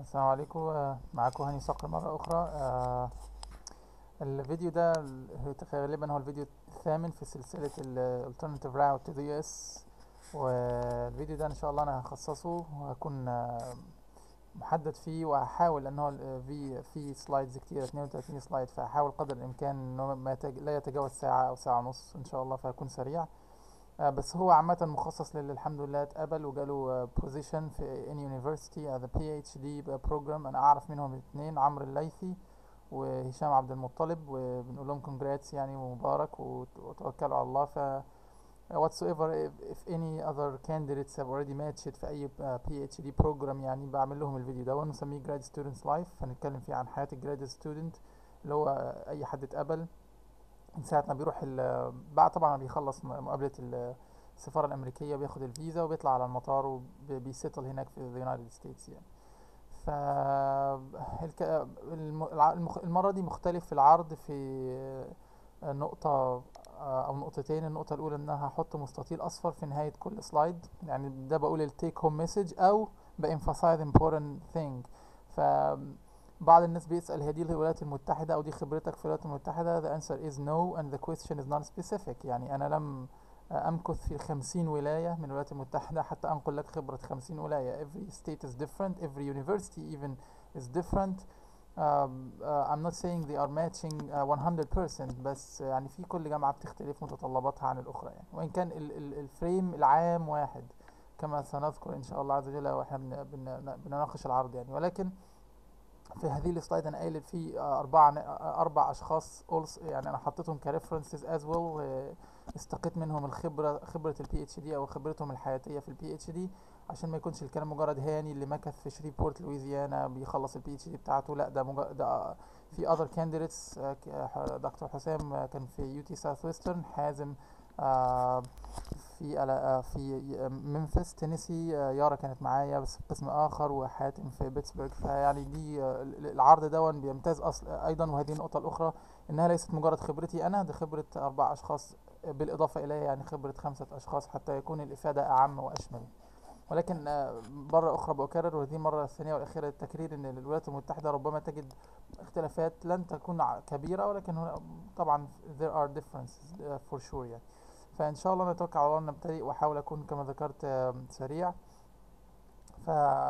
السلام عليكم آه، معاكم هاني صقر مرة أخرى آه، الفيديو ده ال- غالبا هو الفيديو الثامن في سلسلة ال Alternative Route to the US والفيديو ده إن شاء الله أنا هخصصه وهكون آه، محدد فيه وهحاول ان هو ال- في في سلايدز كتير 32 سلايد فهحاول قدر الامكان انه ما يتج... لا يتجاوز ساعة او ساعة ونص ان شاء الله فهكون سريع آه، بس هو عامة مخصص للي الحمد لله اتقبل وجاله بوزيشن في any university as a PhD program انا اعرف منهم الاثنين عمرو الليثي وهشام عبد المطلب وبنقول لهم congrats يعني ومبارك وت- وتوكلوا على الله ف whatsoever if, if any other candidates have already matched في اي uh, PhD program يعني بعمل لهم الفيديو ده ونسميه grad students life هنتكلم فيه عن حياة الجراد ستودنت اللي هو اي حد اتقبل من ساعة ما بيروح ال- بعد طبعا ما بيخلص م- مقابلة ال- السفارة الأمريكية بياخد الفيزا وبيطلع على المطار وبيسيتل هناك في the United States يعني ف الك... الم... الع- المخ... المرة دي مختلف في العرض في نقطة أو نقطتين النقطة الأولى إن أنا هحط مستطيل أصفر في نهاية كل سلايد يعني ده بقول التيك هوم مسج أو بemphasize important thing ف بعض الناس بيسأل هي دي الولايات المتحدة أو دي خبرتك في الولايات المتحدة the answer is no and the question is non specific يعني أنا لم أمكث في خمسين ولاية من الولايات المتحدة حتى أنقل لك خبرة خمسين ولاية every state is different every university even is different um, uh, I'm not saying they are matching uh, 100% بس يعني في كل جامعة بتختلف متطلباتها عن الأخرى يعني وإن كان ال ال الفريم العام واحد كما سنذكر إن شاء الله عز وجل وإحنا بن- بن- بنناقش العرض يعني ولكن في هذه السلايد انا قايل في آه، اربع آه، اربع اشخاص also يعني انا حطيتهم كريفرنسز از ويل استقيت منهم الخبره خبره البي اتش دي او خبرتهم الحياتيه في البي اتش دي عشان ما يكونش الكلام مجرد هاني اللي مكث في شريبورت لويزيانا بيخلص البي اتش دي بتاعته لا ده مجرد ده آه، في اذر كانديديتس دكتور حسام آه، كان في يو تي ساوث ويسترن حازم آه، في ألا- آه، في ممفيس تينيسي آه، يارا كانت معايا بس في قسم اخر وحاتم في بيتسبرغ فيعني دي آه، ال- العرض دون بيمتاز اصل ايضا وهذه النقطه الاخرى انها ليست مجرد خبرتي انا دي خبره اربع اشخاص بالاضافه الي يعني خبره خمسه اشخاص حتى يكون الافاده اعم واشمل ولكن آه، مرة أخرى بأكرر وهذه المرة الثانية والأخيرة للتكرير أن الولايات المتحدة ربما تجد اختلافات لن تكون ع- كبيرة ولكن هنا طبعا there are differences uh, for sure يعني فإن شاء الله نتوكل على الله أن نبتدئ وأحاول أكون كما ذكرت آم، سريع ف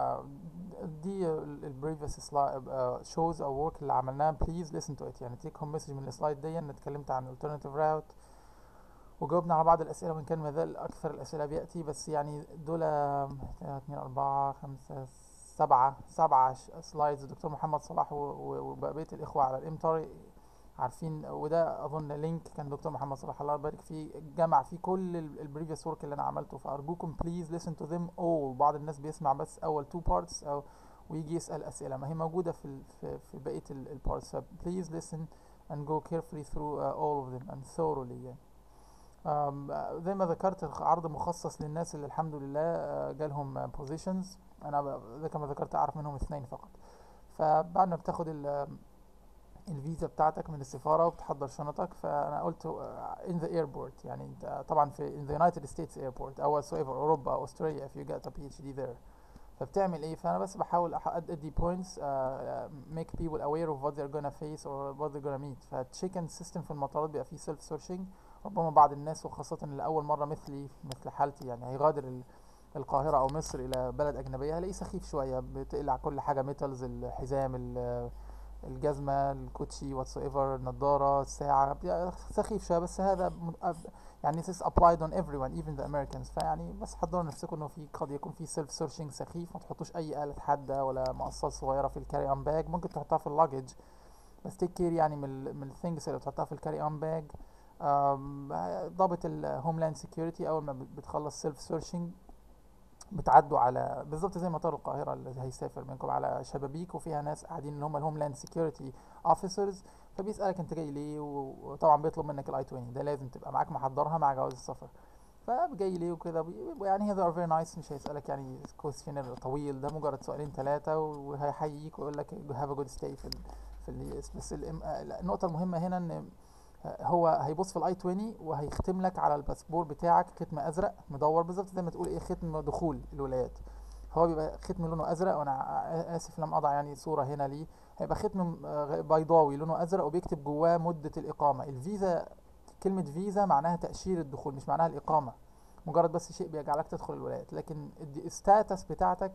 دي البريفيوس شوز او ورك اللي عملناها بليز listen to it يعني تيك هوم مسج من السلايد دي انا اتكلمت عن alternative route وجاوبنا على بعض الأسئلة وإن كان ما زال أكثر الأسئلة بيأتي بس يعني دول اتنين أربعة خمسة سبعة سبعة سلايدز الدكتور محمد صلاح و- و- وبقية الإخوة على الإمتار عارفين وده أظن لينك كان دكتور محمد صلاح الله يبارك فيه جمع فيه كل البريفيوس ورك اللي أنا عملته فأرجوكم بليز listen to them all بعض الناس بيسمع بس أول two parts أو ويجي يسأل أسئلة ما هي موجودة في ال- في, في بقية البارتس فبليز listen and go carefully through uh, all of them and thoroughly يعني. أم، زي ما ذكرت الخ- عرض مخصص للناس اللي الحمد لله آه، جالهم بوزيشنز انا ب- زي كما ذكرت اعرف منهم اثنين فقط فبعد ما بتاخد ال- الفيزا بتاعتك من السفارة وبتحضر شنطك فأنا قلت آه، in the airport يعني أنت طبعا في in the United States airport أو whatsoever أوروبا أو أستراليا if you get a PhD there فبتعمل ايه فانا بس بحاول أح- ادي points uh, uh, make people aware of what they're gonna face or what they're gonna meet فالتشيكن سيستم في المطارات بيبقى فيه سيلف سيرشنج ربما بعض الناس وخاصة اللي أول مرة مثلي مثل حالتي يعني هيغادر ال- القاهرة أو مصر إلى بلد أجنبية هلاقيه سخيف شوية بتقلع كل حاجة ميتالز الحزام ال- الجزمة الكوتشي واتس ايفر النضارة الساعة بي- سخيف شوية بس هذا م- أب- يعني this is applied on everyone even the Americans فيعني بس حضروا نفسكم انه في قد يكون في سيلف سيرشنج سخيف ما تحطوش اي آلة حادة ولا مقصات صغيرة في الكاري اون باج ممكن تحطها في اللاجج بس تيك كير يعني من ال من الثينجز اللي بتحطها في الكاري اون باج ضابط الهوملاند سيكيورتي اول ما بت- بتخلص سيلف سيرشنج بتعدوا على بالظبط زي مطار القاهرة اللي هيسافر منكم على شبابيك وفيها ناس قاعدين اللي هم الهوملاند سيكيورتي اوفيسرز فبيسألك انت جاي ليه و- وطبعا بيطلب منك الاي 20 ده لازم تبقى معاك محضرها مع جواز السفر فجاي ليه وكده بي- يعني هذا ار فيري نايس مش هيسألك يعني كويستشنير طويل ده مجرد سؤالين ثلاثة وهيحييك ويقول لك هاف ا جود ستاي في ال في ال بس الام- النقطة المهمة هنا ان هو هيبص في الاي 20 وهيختم لك على الباسبور بتاعك ختم ازرق مدور بالظبط زي ما تقول ايه ختم دخول الولايات فهو بيبقى ختم لونه ازرق وانا ع- اسف لم اضع يعني صوره هنا ليه هيبقى ختم آه، بيضاوي لونه ازرق وبيكتب جواه مده الاقامه الفيزا كلمه فيزا معناها تاشيره الدخول مش معناها الاقامه مجرد بس شيء بيجعلك تدخل الولايات لكن الستاتس بتاعتك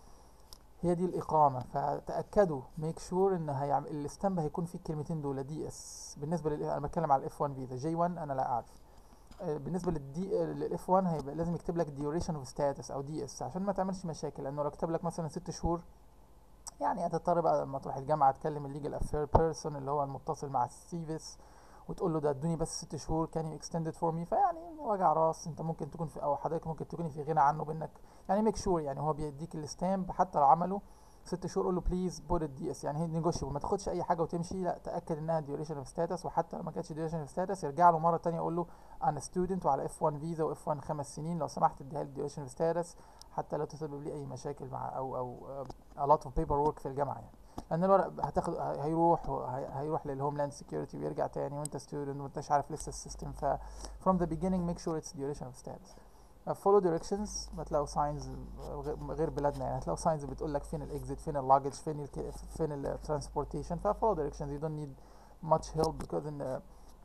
هي دي الإقامة فتأكدوا ميك شور إن هيعمل الستامب هيكون فيه الكلمتين دول دي اس بالنسبة لل أنا بتكلم على الاف 1 فيزا جي 1 أنا لا أعرف آه، بالنسبة للدي للاف 1 هيبقى لازم يكتب لك duration of status أو دي اس عشان ما تعملش مشاكل لأنه لو كتب لك مثلا ست شهور يعني هتضطر بقى لما تروح الجامعة تكلم الليجل افير بيرسون اللي هو المتصل مع السيفيس وتقول له ده ادوني بس ست شهور كان يو اكستندد فور مي فيعني وجع راس انت ممكن تكون في او حضرتك ممكن تكوني في غنى عنه بانك يعني ميك شور يعني هو بيديك الستامب حتى لو عمله ست شهور قول له بليز بوت الدي اس يعني هي نيجوشيبل ما تاخدش اي حاجه وتمشي لا تاكد انها ديوريشن اوف ستاتس وحتى لو ما كانتش ديوريشن اوف ستاتس يرجع له مره تانية يقول له انا ستودنت وعلى اف 1 فيزا واف 1 خمس سنين لو سمحت اديها لي ديوريشن اوف ستاتس حتى لو تسبب لي اي مشاكل مع او او a lot of paperwork في الجامعه يعني لان الورق هتاخد هيروح وهي- هيروح للهوملاند سكيورتي ويرجع تاني وانت ستودنت وانت مش عارف لسه السيستم ف from the beginning make sure it's duration of status Uh, follow directions هتلاقوا signs غ- غير بلادنا يعني هتلاقوا signs بتقول لك فين الاكزit فين اللاجج فين ال فين الترانسبورتيشن ف follow directions you don't need much help because in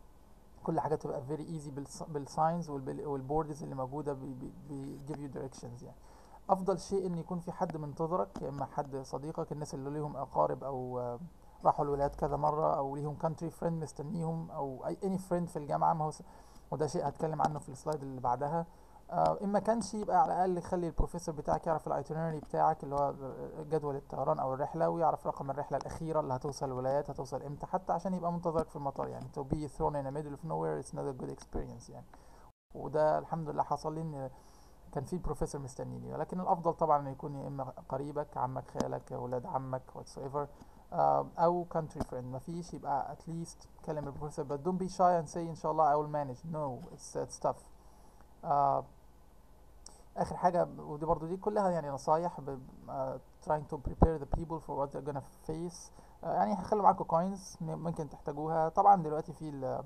كل حاجه تبقى very easy بالس- بالsigns والبال- والبوردز اللي موجوده بي بي بي give you directions يعني افضل شيء ان يكون في حد منتظرك يا اما حد صديقك الناس اللي ليهم اقارب او آه، راحوا الولايات كذا مره او ليهم country friend مستنيهم او اي any friend في الجامعه ما هو س- وده شيء هتكلم عنه في السلايد اللي بعدها آه ان ما كانش يبقى على الاقل خلي البروفيسور بتاعك يعرف الايتنري بتاعك اللي هو جدول الطيران او الرحله ويعرف رقم الرحله الاخيره اللي هتوصل الولايات هتوصل امتى حتى عشان يبقى منتظرك في المطار يعني to be thrown in the middle of nowhere it's not a good experience يعني وده الحمد لله حصل لي ان كان في بروفيسور مستنيني ولكن الافضل طبعا انه يكون يا اما قريبك عمك خالك اولاد عمك whatsoever آه، او country friend مفيش يبقى at least كلم البروفيسور but don't be shy and say ان شاء الله I will manage no it's, it's tough آه، اخر حاجه ودي برضو دي كلها يعني نصايح ب, آه، trying to prepare the people for what they're gonna face آه، يعني خلوا معاكم كوينز ممكن تحتاجوها طبعا دلوقتي في ال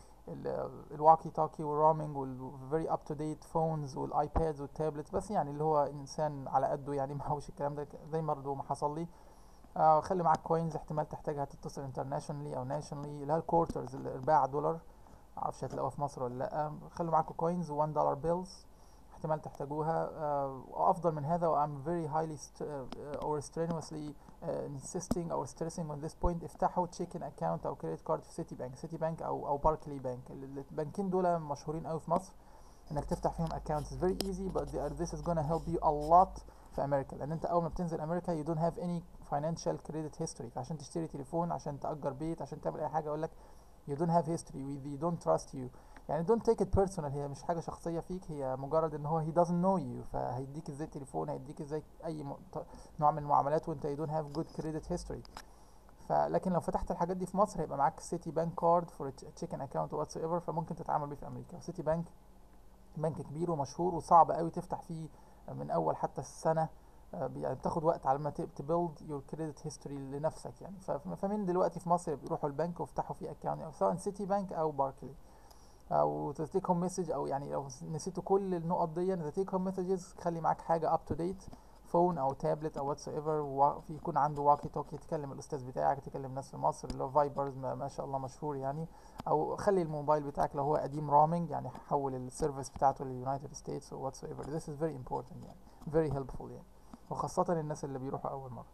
الواكي توكي والرومينج والفيري اب تو ديت فونز والايبادز والتابلتس بس يعني اللي هو انسان على قده يعني ما هوش الكلام ده زي برضه ما حصل لي آه خلي معاك كوينز احتمال تحتاجها تتصل انترناشونالي او ناشونالي اللي هي الكورترز الارباع دولار معرفش هتلاقوها في مصر ولا لا خلوا معاكم كوينز 1 دولار بيلز احتمال تحتاجوها آه وافضل من هذا و I'm very highly st- uh, or strenuously uh, insisting or stressing on this point افتحوا checking account او credit card في سيتي بانك سيتي بانك او او باركلي بانك البنكين دول مشهورين قوي في مصر انك تفتح فيهم accounts is very easy but they are, this is gonna help you a lot في امريكا لان انت اول ما بتنزل امريكا you don't have any financial credit history فعشان تشتري تليفون عشان تأجر بيت عشان تعمل اي حاجه يقول لك you don't have history we, we don't trust you يعني don't take it personal هي مش حاجه شخصيه فيك هي مجرد ان هو he doesn't know you فهيديك ازاي تليفون هيديك ازاي اي م... ط- نوع من المعاملات وانت you don't have good credit history فلكن لو فتحت الحاجات دي في مصر هيبقى معاك سيتي بانك كارد فور تشيكن اكونت واتس ايفر فممكن تتعامل بيه في امريكا سيتي بانك بنك كبير ومشهور وصعب قوي تفتح فيه من اول حتى السنه آه، بي- يعني بتاخد وقت على ما تبيلد يور كريدت هيستوري لنفسك يعني ف- فمن دلوقتي في مصر بيروحوا البنك ويفتحوا فيه اكونت سواء سيتي بانك او باركلي او تيك هوم مسج او يعني لو نسيتوا كل النقط دي ذا تيك هوم مسجز خلي معاك حاجه اب تو ديت فون او تابلت او واتس ايفر في يكون عنده واكي توكي تكلم الاستاذ بتاعك تكلم ناس في مصر اللي هو فايبرز ما, ما شاء الله مشهور يعني او خلي الموبايل بتاعك لو هو قديم رامينج يعني حول السيرفيس بتاعته لليونايتد ستيتس او واتس ايفر this is very important يعني very helpful يعني وخاصة الناس اللي بيروحوا أول مرة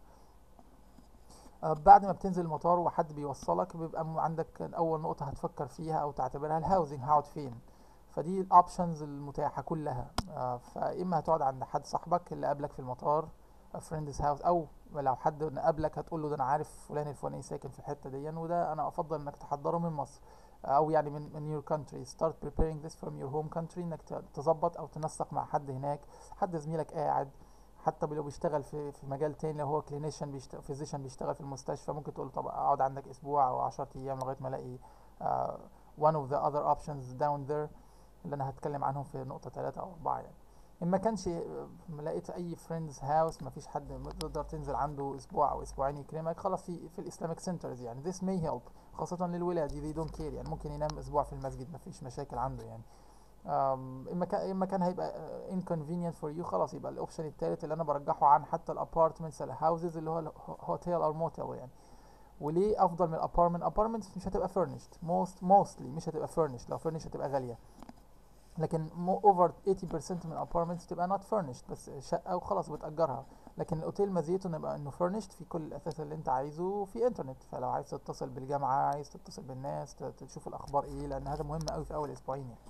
آه، بعد ما بتنزل المطار وحد بيوصلك بيبقى م- عندك أول نقطة هتفكر فيها أو تعتبرها الهاوزنج هقعد فين فدي الاوبشنز المتاحة كلها آه، فإما هتقعد عند حد صاحبك اللي قابلك في المطار فريندز هاوس أو لو حد قابلك هتقول له ده أنا عارف فلان الفلاني ساكن في الحتة دي وده أنا أفضل إنك تحضره من مصر أو يعني من من your country start preparing this from your home country إنك ت- تظبط أو تنسق مع حد هناك حد زميلك قاعد حتى لو بيشتغل في في مجال تاني لو هو كلينيشن بيشتغل فيزيشن بيشتغل في المستشفى ممكن تقول طب اقعد عندك اسبوع او 10 ايام لغايه ما الاقي آه one of the other options down there اللي انا هتكلم عنهم في نقطه ثلاثة او أربعة يعني ان ما كانش آه، لقيت اي فريندز هاوس ما فيش حد تقدر تنزل عنده اسبوع او اسبوعين يكرمك خلاص في في الاسلامك سنترز يعني this may help خاصه للولاد they don't care يعني ممكن ينام اسبوع في المسجد ما فيش مشاكل عنده يعني أم، اما كان اما كان هيبقى uh, inconvenient for you خلاص يبقى الاوبشن التالت اللي انا برجحه عن حتى الابارتمنتس الهاوزز اللي هو الهوتيل او الموتيل يعني وليه افضل من الابارتمنت ابارتمنتس مش هتبقى furnished most mostly مش هتبقى furnished لو furnished هتبقى غاليه لكن over 80% من الابارتمنتس تبقى not furnished بس شقه وخلاص بتاجرها لكن الاوتيل مزيته انه يبقى انه furnished في كل الاثاث اللي انت عايزه في انترنت فلو عايز تتصل بالجامعه عايز تتصل بالناس ت- تشوف الاخبار ايه لان هذا مهم قوي في اول اسبوعين يعني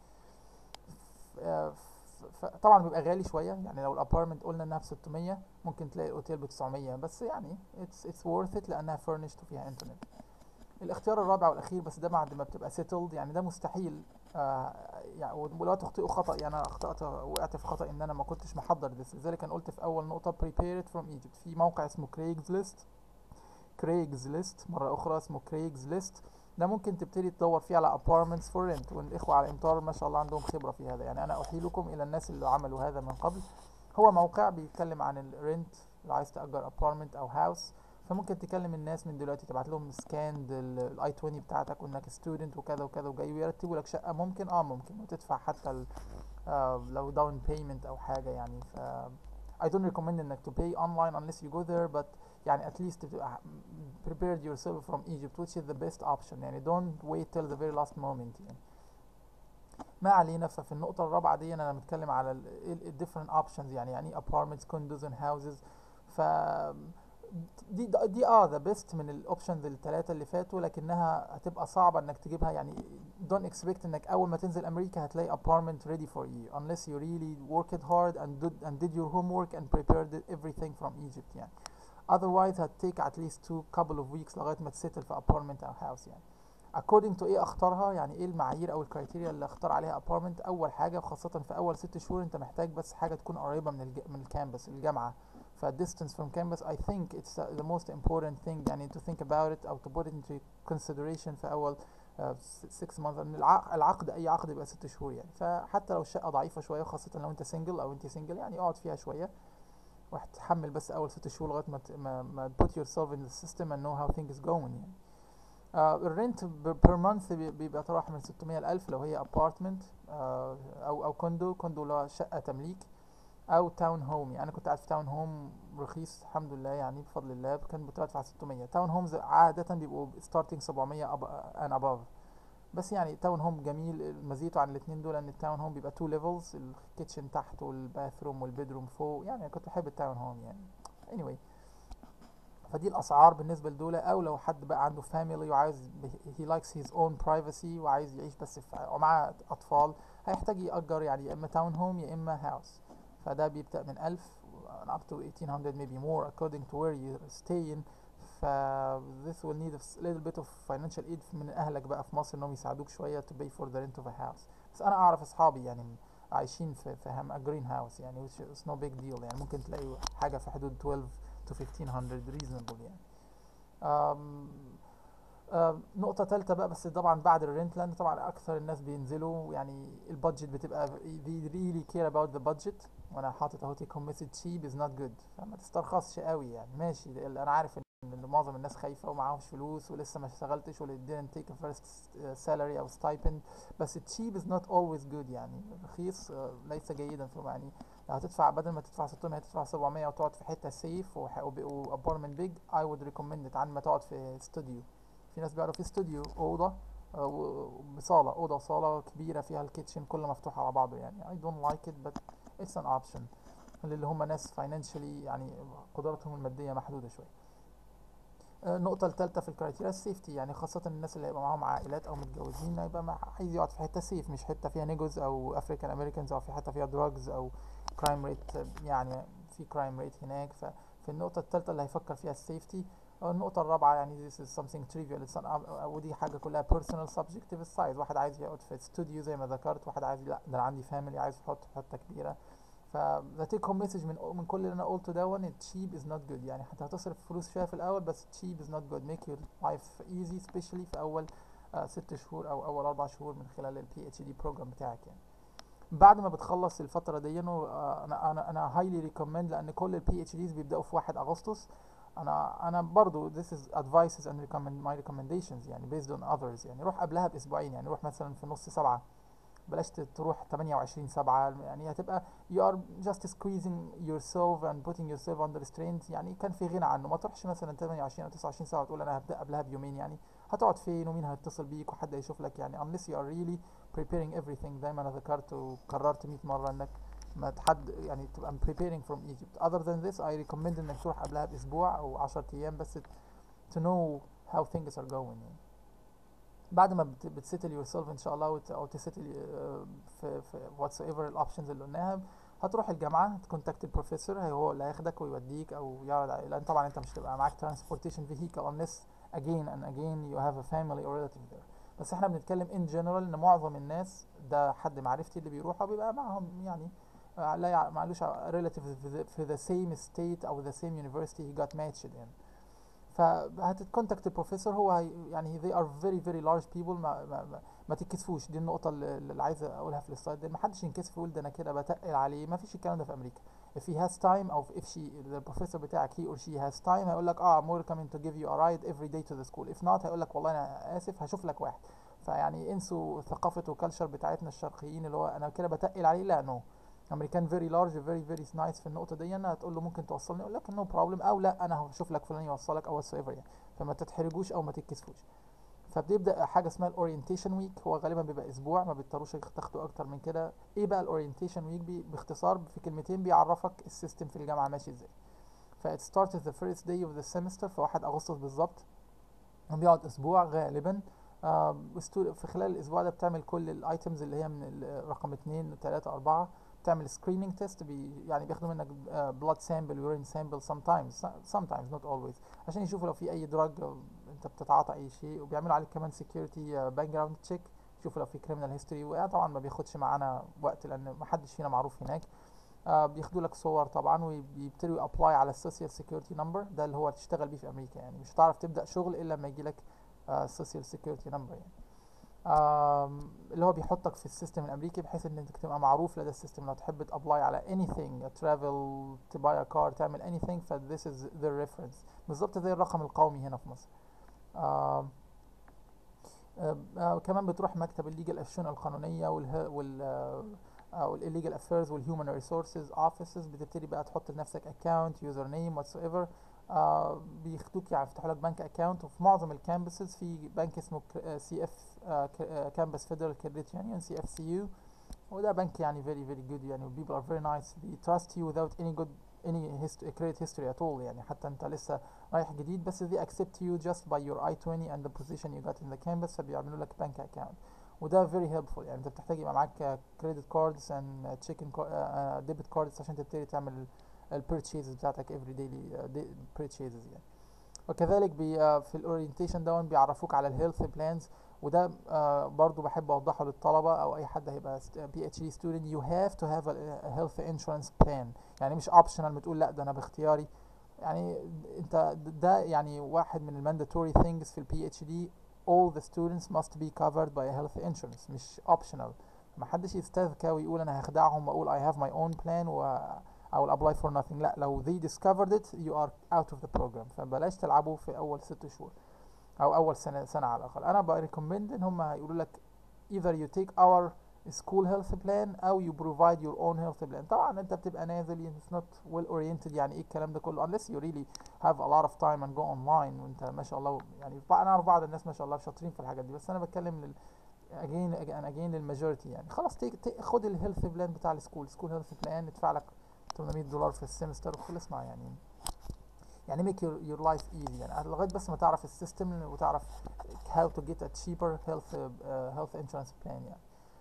ف- ف- طبعا بيبقى غالي شويه يعني لو الابارتمنت قلنا انها ب 600 ممكن تلاقي الاوتيل ب 900 بس يعني اتس اتس worth it لانها furnished وفيها انترنت الاختيار الرابع والاخير بس ده بعد ما بتبقى settled يعني ده مستحيل آه يعني ولا تخطئوا خطا يعني انا اخطات وقعت في خطا ان انا ما كنتش محضر ده لذلك انا قلت في اول نقطه prepare it from Egypt في موقع اسمه كريجز ليست كريجز ليست مره اخرى اسمه كريجز ليست ده ممكن تبتدي تدور فيه على apartments for rent والاخوه على الامطار ما شاء الله عندهم خبره في هذا يعني انا احيلكم الى الناس اللي عملوا هذا من قبل هو موقع بيتكلم عن الرنت لو عايز تأجر ابارتمنت او هاوس فممكن تكلم الناس من دلوقتي تبعت لهم سكاند الاي 20 بتاعتك وانك ستودنت وكذا وكذا وجاي ويرتبوا لك شقه ممكن اه ممكن وتدفع حتى ال آه لو داون بيمنت او حاجه يعني ف I don't recommend انك to pay online unless you go there but يعني at least تبقى prepared yourself from Egypt which is the best option يعني don't wait till the very last moment يعني ما علينا ففي النقطة الرابعة دي أنا بتكلم على ال ال- ال different options يعني يعني apartments condos and houses ف دي دي اه ذا بيست من الاوبشنز الثلاثة اللي فاتوا لكنها هتبقى صعبة انك تجيبها يعني don't expect انك اول ما تنزل امريكا هتلاقي apartment ready for you unless you really worked hard and did and did your homework and prepared everything from Egypt يعني otherwise هتتيك at least two couple of weeks لغاية ما تسيتل في apartment او house يعني according to ايه اختارها يعني ايه المعايير او الكرايتيريا اللي اختار عليها apartment اول حاجة وخاصة في اول ست شهور انت محتاج بس حاجة تكون قريبة من الج... من الكامبس الجامعة ف distance from campus I think it's uh, the most important thing يعني to think about it أو to put it into consideration في أول uh, s- six months لأن الع- العقد أي عقد يبقى ست شهور يعني فحتى لو الشقة ضعيفة شوية خاصة لو أنت single أو أنت single يعني اقعد فيها شوية وهتحمل بس أول ست شهور لغاية ما ت- ما, ما put yourself in the system and know how things going يعني آه الرنت بير مانث بيبقى تراوح من 600 ل 1000 لو هي ابارتمنت آه او او كوندو كوندو اللي هو شقه تمليك او تاون هوم يعني انا كنت قاعد في تاون هوم رخيص الحمد لله يعني بفضل الله كان بدفع 600 تاون هومز عاده بيبقوا ستارتنج 700 ان اباف بس يعني تاون هوم جميل مزيته عن الاثنين دول ان التاون هوم بيبقى تو ليفلز الكيتشن تحت والباثروم والبيدروم فوق يعني أنا كنت بحب التاون هوم يعني anyway فدي الاسعار بالنسبه لدول او لو حد بقى عنده فاميلي وعايز هي لايكس هيز اون برايفسي وعايز يعيش بس في ومعاه اطفال هيحتاج يأجر يعني يا اما تاون هوم يا اما هاوس فده بيبدأ من 1000 and up to 1800 maybe more according to where you're staying ف this will need a s- little bit of financial aid من اهلك بقى في مصر انهم يساعدوك شويه to pay for the rent of a house بس انا اعرف اصحابي يعني عايشين في في هم جرين هاوس يعني which is no big deal يعني ممكن تلاقي حاجه في حدود 12 to 1500 reasonable يعني um, آم، نقطة تالتة بقى بس طبعا بعد الرنت لأن طبعا أكثر الناس بينزلوا يعني البادجت بتبقى they really care about the budget وأنا حاطط أهو take home message cheap is not good فما تسترخصش قوي يعني ماشي أنا عارف إن إن معظم الناس خايفة ومعاهوش فلوس ولسه ما اشتغلتش ولا didn't take a first salary أو stipend بس cheap is not always good يعني رخيص آه، ليس جيدا في يعني لو هتدفع بدل ما تدفع 600 هتدفع 700 وتقعد في حتة سيف وابارتمنت بيج I would recommend it عن ما تقعد في استوديو في ناس بيقعدوا في استوديو اوضه آه، و- بصاله اوضه وصاله كبيره فيها الكيتشن كله مفتوح على بعضه يعني I don't like it but it's an option اللي هم ناس financially يعني قدراتهم الماديه محدوده شويه آه، النقطة الثالثة في الكرايتيريا السيفتي يعني خاصة الناس اللي هيبقى معاهم عائلات أو متجوزين هيبقى مع- عايز يقعد في حتة سيف مش حتة فيها نيجوز أو أفريكان أمريكانز أو في حتة فيها دراجز أو كرايم ريت يعني في كرايم ريت هناك ففي النقطة الثالثة اللي هيفكر فيها السيفتي أو النقطة الرابعة يعني this is something trivial it's an, ودي حاجة كلها personal subjective size واحد عايز يقعد في استوديو زي ما ذكرت واحد عايز لا ده أنا عندي family عايز يحط في حتة كبيرة ف the take home message من من كل اللي انا قلته ده it cheap is not good يعني حتى هتصرف فلوس شويه في الاول بس cheap is not good make your life easy especially في اول آه ست شهور او اول اربع شهور من خلال البي اتش دي بروجرام بتاعك يعني بعد ما بتخلص الفتره دي آه، انا انا انا هايلي ريكومند لان كل البي اتش ديز بيبداوا في 1 اغسطس انا انا برضو this is advices and recommend my recommendations يعني based on others يعني روح قبلها باسبوعين يعني روح مثلا في نص سبعة بلاش ت- تروح 28 7 يعني هتبقى you are just squeezing yourself and putting yourself under restraint يعني كان في غنى عنه ما تروحش مثلا 28 او 29 ساعه وتقول انا هبدا قبلها بيومين يعني هتقعد فين ومين هيتصل بيك وحد هيشوف لك يعني unless you are really preparing everything زي ما انا ذكرت وكررت 100 مره انك ما تحد يعني تبقى preparing from Egypt other than this I recommend انك تروح قبلها باسبوع او 10 ايام بس to know how things are going يعني. بعد ما بت- بتسيتل يور سيلف ان شاء الله وت- او تسيتل في في واتس ايفر الاوبشنز اللي قلناها هتروح الجامعه تكونتاكت البروفيسور هو اللي هياخدك ويوديك او يعرض عليك لان طبعا انت مش هتبقى معاك ترانسبورتيشن فيهيكل unless again and again you have a family or relative there بس احنا بنتكلم in general ان معظم الناس ده حد معرفتي اللي بيروحوا بيبقى معاهم يعني آه، لا يع- معلوش relative في the- في the same state او the same university he got matched in فهتتكونتاكت البروفيسور هو هي- يعني they are very very large people ما ما, ما, ما تتكسفوش دي النقطة اللي اللي عايز اقولها في السلايد ده ما حدش ينكسف يقول ده انا كده بتقل عليه ما فيش الكلام ده في امريكا if he has time او if she البروفيسور بتاعك he or she has time هيقول لك اه I'm welcoming to give you a ride every day to the school if not هيقول لك والله انا اسف هشوف لك واحد فيعني انسوا ثقافة والكالتشر بتاعتنا الشرقيين اللي هو انا كده بتقل عليه لا نو امريكان فيري لارج فيري فيري نايس في النقطه دي انا هتقول له ممكن توصلني يقول لك نو بروبلم او لا انا هشوف لك فلان يوصلك او whatsoever يعني فما تتحرجوش او ما تتكسفوش فبتبدا حاجه اسمها الاورينتيشن ويك هو غالبا بيبقى اسبوع ما بيضطروش تاخدوا اكتر من كده ايه بقى الاورينتيشن ويك بي باختصار في كلمتين بيعرفك السيستم في الجامعه ماشي ازاي فات started the first day of the semester في 1 اغسطس بالظبط وبيقعد اسبوع غالبا آه بستو- في خلال الاسبوع ده بتعمل كل الايتمز اللي هي من ال- رقم 2 3 4 بتعمل سكريننج تيست بي يعني بياخدوا منك بلاد سامبل يورين سامبل sometimes sometimes not always عشان يشوفوا لو في اي دراج انت بتتعاطى اي شيء وبيعملوا عليك كمان سكيورتي باك جراوند تشيك يشوفوا لو في كريمنال هيستوري وطبعا ما بياخدش معانا وقت لان ما حدش فينا معروف هناك آه بياخدوا لك صور طبعا وبيبتدوا ابلاي على السوشيال سيكيورتي نمبر ده اللي هو تشتغل بيه في امريكا يعني مش هتعرف تبدا شغل الا لما يجي لك سوشيال سيكيورتي نمبر يعني آم، اللي هو بيحطك في السيستم الامريكي بحيث ان انت تبقى معروف لدى السيستم لو تحب تابلاي على anything travel تباي كار تعمل anything ف this is the reference بالظبط زي الرقم القومي هنا في مصر آم، آه، آه، كمان بتروح مكتب الليجل الشؤون القانونيه وال وال او الليجل افيرز والهيومن ريسورسز اوفيسز بتبتدي بقى تحط لنفسك اكونت يوزر نيم واتس ايفر بياخدوك يعني يفتحوا لك بنك اكونت وفي معظم الكامبسز في بنك اسمه سي اف كامبس فيدرال كريدت يونيون سي اف سي يو وده بنك يعني very very good يعني people are very nice they trust you without any good any history, credit history at all يعني حتى انت لسه رايح جديد بس they accept you just by your I-20 and the position you got in the campus فبيعملوا لك bank account وده very helpful يعني انت بتحتاج يبقى معاك credit cards and checking uh, uh, debit cards عشان تبتدي تعمل ال purchases بتاعتك every daily uh, day- purchases يعني وكذلك بي uh, في الاورينتيشن دون بيعرفوك على الهيلث بلانز وده uh, برضو بحب اوضحه للطلبه او اي حد هيبقى بي اتش دي ستودنت يو هاف تو هاف a health insurance plan يعني مش اوبشنال بتقول لا ده انا باختياري يعني انت ده يعني واحد من المانداتوري things في البي اتش دي all the students must be covered by a health insurance مش optional ما حدش يستذكى ويقول انا هخدعهم واقول I have my own plan و I will apply for nothing لا لو they discovered it you are out of the program فبلاش تلعبوا في اول ست شهور او اول سنه سنه على الاقل انا بريكومند ان هم هيقولوا لك either you take our school health plan او you provide your own health plan طبعا انت بتبقى نازل it's not well oriented يعني ايه الكلام ده كله unless you really have a lot of time and go online وانت ما شاء الله يعني انا اعرف بعض الناس ما شاء الله شاطرين في الحاجات دي بس انا بتكلم لل again again again للماجورتي يعني خلاص تيك تيك خد الهيلث بلان بتاع السكول سكول هيلث بلان ادفع لك 800 دولار في السمستر وخلصنا يعني يعني make your, your life easy يعني لغايه بس ما تعرف السيستم وتعرف how to get a cheaper health uh, health insurance plan يعني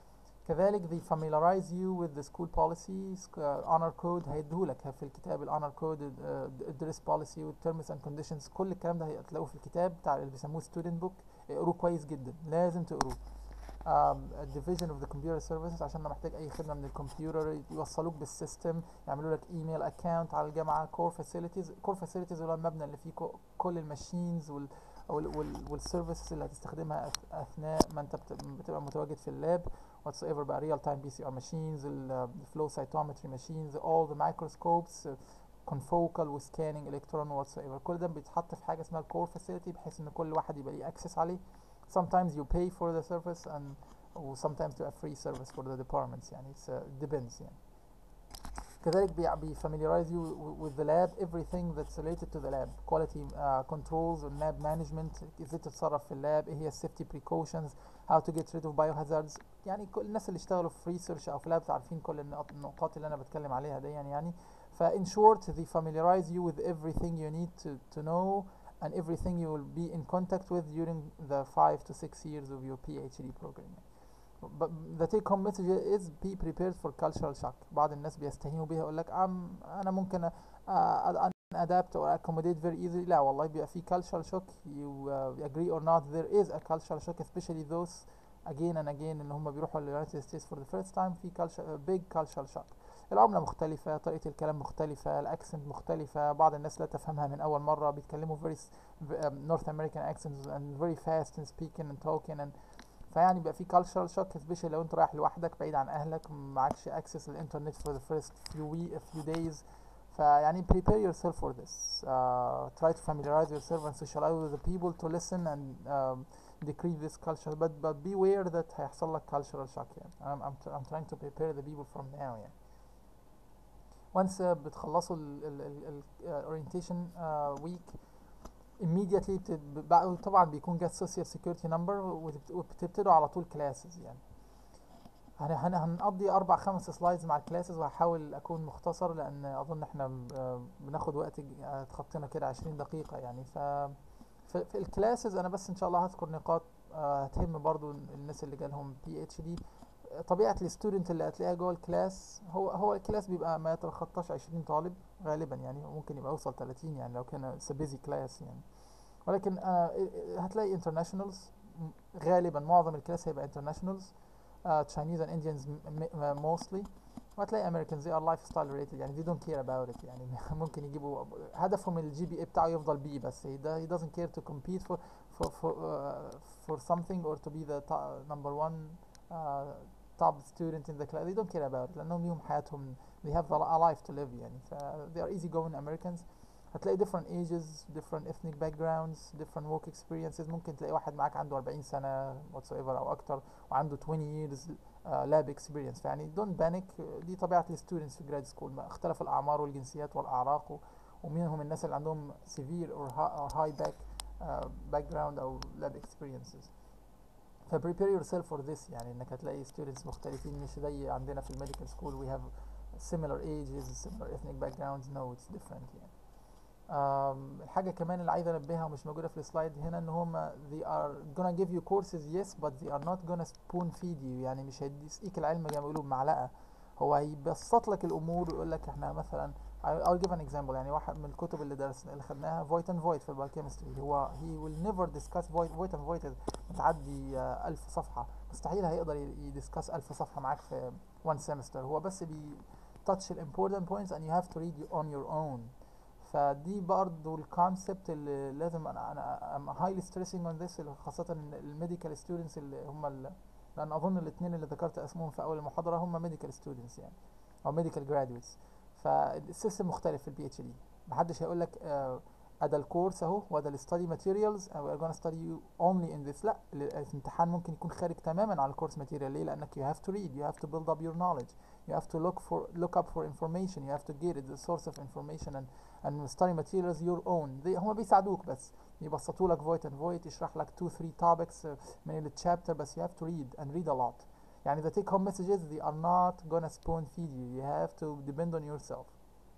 كذلك they familiarize you with the school policy uh, honor code هيديهولك في الكتاب ال honor code uh, dress policy وال terms and conditions كل الكلام ده هتلاقوه في الكتاب بتاع اللي بيسموه student book اقروه كويس جدا لازم تقروه um, division of the computer services عشان لو محتاج اي خدمه من الكمبيوتر يوصلوك بالسيستم يعملوا لك ايميل اكونت على الجامعه كور فاسيلتيز كور فاسيلتيز هو المبنى اللي فيه كو- كل الماشينز وال والسيرفيسز اللي هتستخدمها أث- اثناء ما انت بت- بتبقى متواجد في اللاب واتس ايفر بقى ريال تايم بي سي ار ماشينز الفلو سايتومتري ماشينز all the microscopes confocal وسكاننج الكترون واتس ايفر كل ده بيتحط في حاجه اسمها الكور فاسيلتي بحيث ان كل واحد يبقى ليه اكسس عليه sometimes you pay for the service and و sometimes تبقى free service for the departments يعني it's uh, depends يعني كذلك بي بي familiarize you w- with the lab everything that's related to the lab quality uh, controls and lab management ازاي تتصرف في اللاب ايه هي safety precautions how to get rid of biohazards يعني كل الناس اللي اشتغلوا في research او في labs عارفين كل النقط النقاط اللي انا بتكلم عليها دي يعني ف in short they familiarize you with everything you need to, to know and everything you will be in contact with during the five to six years of your PhD program but the take home message is be prepared for cultural shock بعض الناس بيستهينوا بيها يقول لك انا ممكن uh, adapt or accommodate very easily لا والله بيبقى في cultural shock you uh, agree or not there is a cultural shock especially those again and again ان هم بيروحوا ل United States for the first time في culture, big cultural shock العملة مختلفة طريقة الكلام مختلفة الأكسنت مختلفة بعض الناس لا تفهمها من أول مرة بيتكلموا very um, North American accents and very fast in speaking and talking and فيعني بقى في cultural shock especially لو انت رايح لوحدك بعيد عن أهلك معكش access للإنترنت for the first few week, few days فيعني prepare yourself for this uh, try to familiarize yourself and socialize with the people to listen and um, decrease this culture but but beware that هيحصل لك cultural shock يعني I'm, I'm, I'm trying to prepare the people from now يعني once uh, بتخلصوا ال ال ال ال uh, orientation uh, week immediately بتب... طبعا بيكون جات social security number وبتبتدوا على طول classes يعني هن هنقضي اربع خمس سلايدز مع الكلاسز وهحاول اكون مختصر لان اظن احنا بناخد وقت اتخطينا كده 20 دقيقة يعني ف في الكلاسز انا بس ان شاء الله هذكر نقاط هتهم برضو الناس اللي جالهم بي اتش دي طبيعة الستودنت اللي هتلاقيها جوه الكلاس هو هو الكلاس بيبقى ما يتخطاش 20 طالب غالبا يعني ممكن يبقى يوصل 30 يعني لو كان بيزي كلاس يعني ولكن هتلاقي انترناشونالز غالبا معظم الكلاس هيبقى انترناشونالز Chinese and Indians mostly وهتلاقي Americans they are lifestyle related يعني they don't care about it يعني ممكن يجيبوا هدفهم الجي بي اي بتاعه يفضل بي بس he, he doesn't care to compete for for for, uh, for something or to be the top, number one uh, top student in the class they don't care about it لأنهم ليهم حياتهم they have a life to live يعني ف they are easy going Americans هتلاقي different ages different ethnic backgrounds different work experiences ممكن تلاقي واحد معاك عنده 40 سنة whatsoever أو أكتر وعنده 20 years uh, lab experience فيعني don't panic دي طبيعة الستودنتس في grad school اختلف الأعمار والجنسيات والأعراق ومنهم الناس اللي عندهم severe or high back uh, background أو lab experiences ف prepare yourself for this يعني انك هتلاقي students مختلفين مش زي عندنا في الميديكال سكول we have similar ages similar ethnic backgrounds no it's different يعني um, الحاجة كمان اللي عايز انبهها ومش موجودة في السلايد هنا ان هم they are gonna give you courses yes but they are not gonna spoon feed you يعني مش هيديك العلم زي ما بيقولوا بمعلقة هو هيبسط لك الامور ويقول لك احنا مثلا I'll give an example يعني واحد من الكتب اللي درسنا اللي خدناها فويت اند فويت في البايوكيمستري هو he will never discuss فويت فويت اند فويت متعدي uh, ألف صفحة مستحيل هيقدر يدسكاس ألف صفحة معاك في one semester هو بس بي touch the important points and you have to read on your own فدي برضو الكونسبت اللي لازم انا انا I'm highly stressing on this خاصة الميديكال ستودنتس اللي هم ال لان اظن الاثنين اللي ذكرت اسمهم في اول المحاضرة هم ميديكال ستودنتس يعني او ميديكال جرادويتس فالسيستم مختلف في البي اتش دي محدش هيقول لك آه ادا الكورس اهو وده الستادي ماتيريالز we're gonna study you only in this لا الامتحان ممكن يكون خارج تماما على الكورس ماتيريال ليه لانك you have to read you have to build up your knowledge you have to look for look up for information you have to get it the source of information and and study materials your own they هم بيساعدوك بس يبسطوا لك void and void يشرح لك 2 3 topics من التشابتر بس you have to read and read a lot يعني the take home messages they are not gonna spoon feed you you have to depend on yourself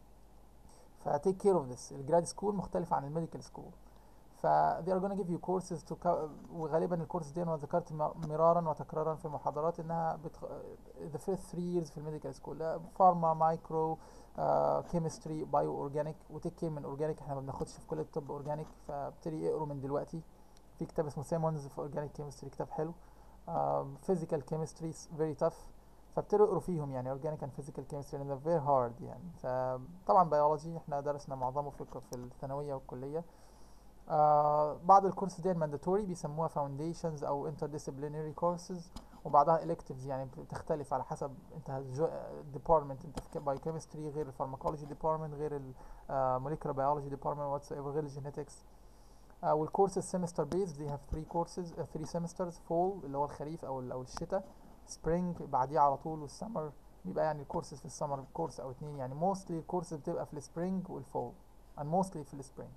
ف take care of this الجراد سكول مختلف عن الميديكال سكول ف they are gonna give you courses to وغالبا الكورس دي انا ذكرت مرارا وتكرارا في المحاضرات انها بتخ... the first three years في الميديكال سكول فارما مايكرو كيمستري بايو اورجانيك وتيك كير من اورجانيك احنا ما بناخدش في كليه الطب اورجانيك فابتدي اقروا من دلوقتي في كتاب اسمه سيمونز في اورجانيك كيمستري كتاب حلو فيزيكال كيمستري فيري تاف فابتدوا يقروا فيهم يعني اورجانيك اند فيزيكال كيمستري لان فيري هارد يعني فطبعا بيولوجي احنا درسنا معظمه في في الثانويه والكليه آه بعض الكورس دي المانداتوري بيسموها فاونديشنز او interdisciplinary كورسز وبعضها electives يعني بتختلف على حسب انت ديبارتمنت انت في بايوكيمستري غير الفارماكولوجي ديبارتمنت غير الموليكولار بيولوجي ديبارتمنت واتس ايفر غير الجينيتكس uh, والكورسز semester based they have three courses uh, three semesters fall اللي هو الخريف او ال- او الشتاء spring بعديه على طول والسمر بيبقى يعني الكورسز في السمر كورس او اتنين يعني mostly الكورسز بتبقى في السبرينج والفول and mostly في السبرينج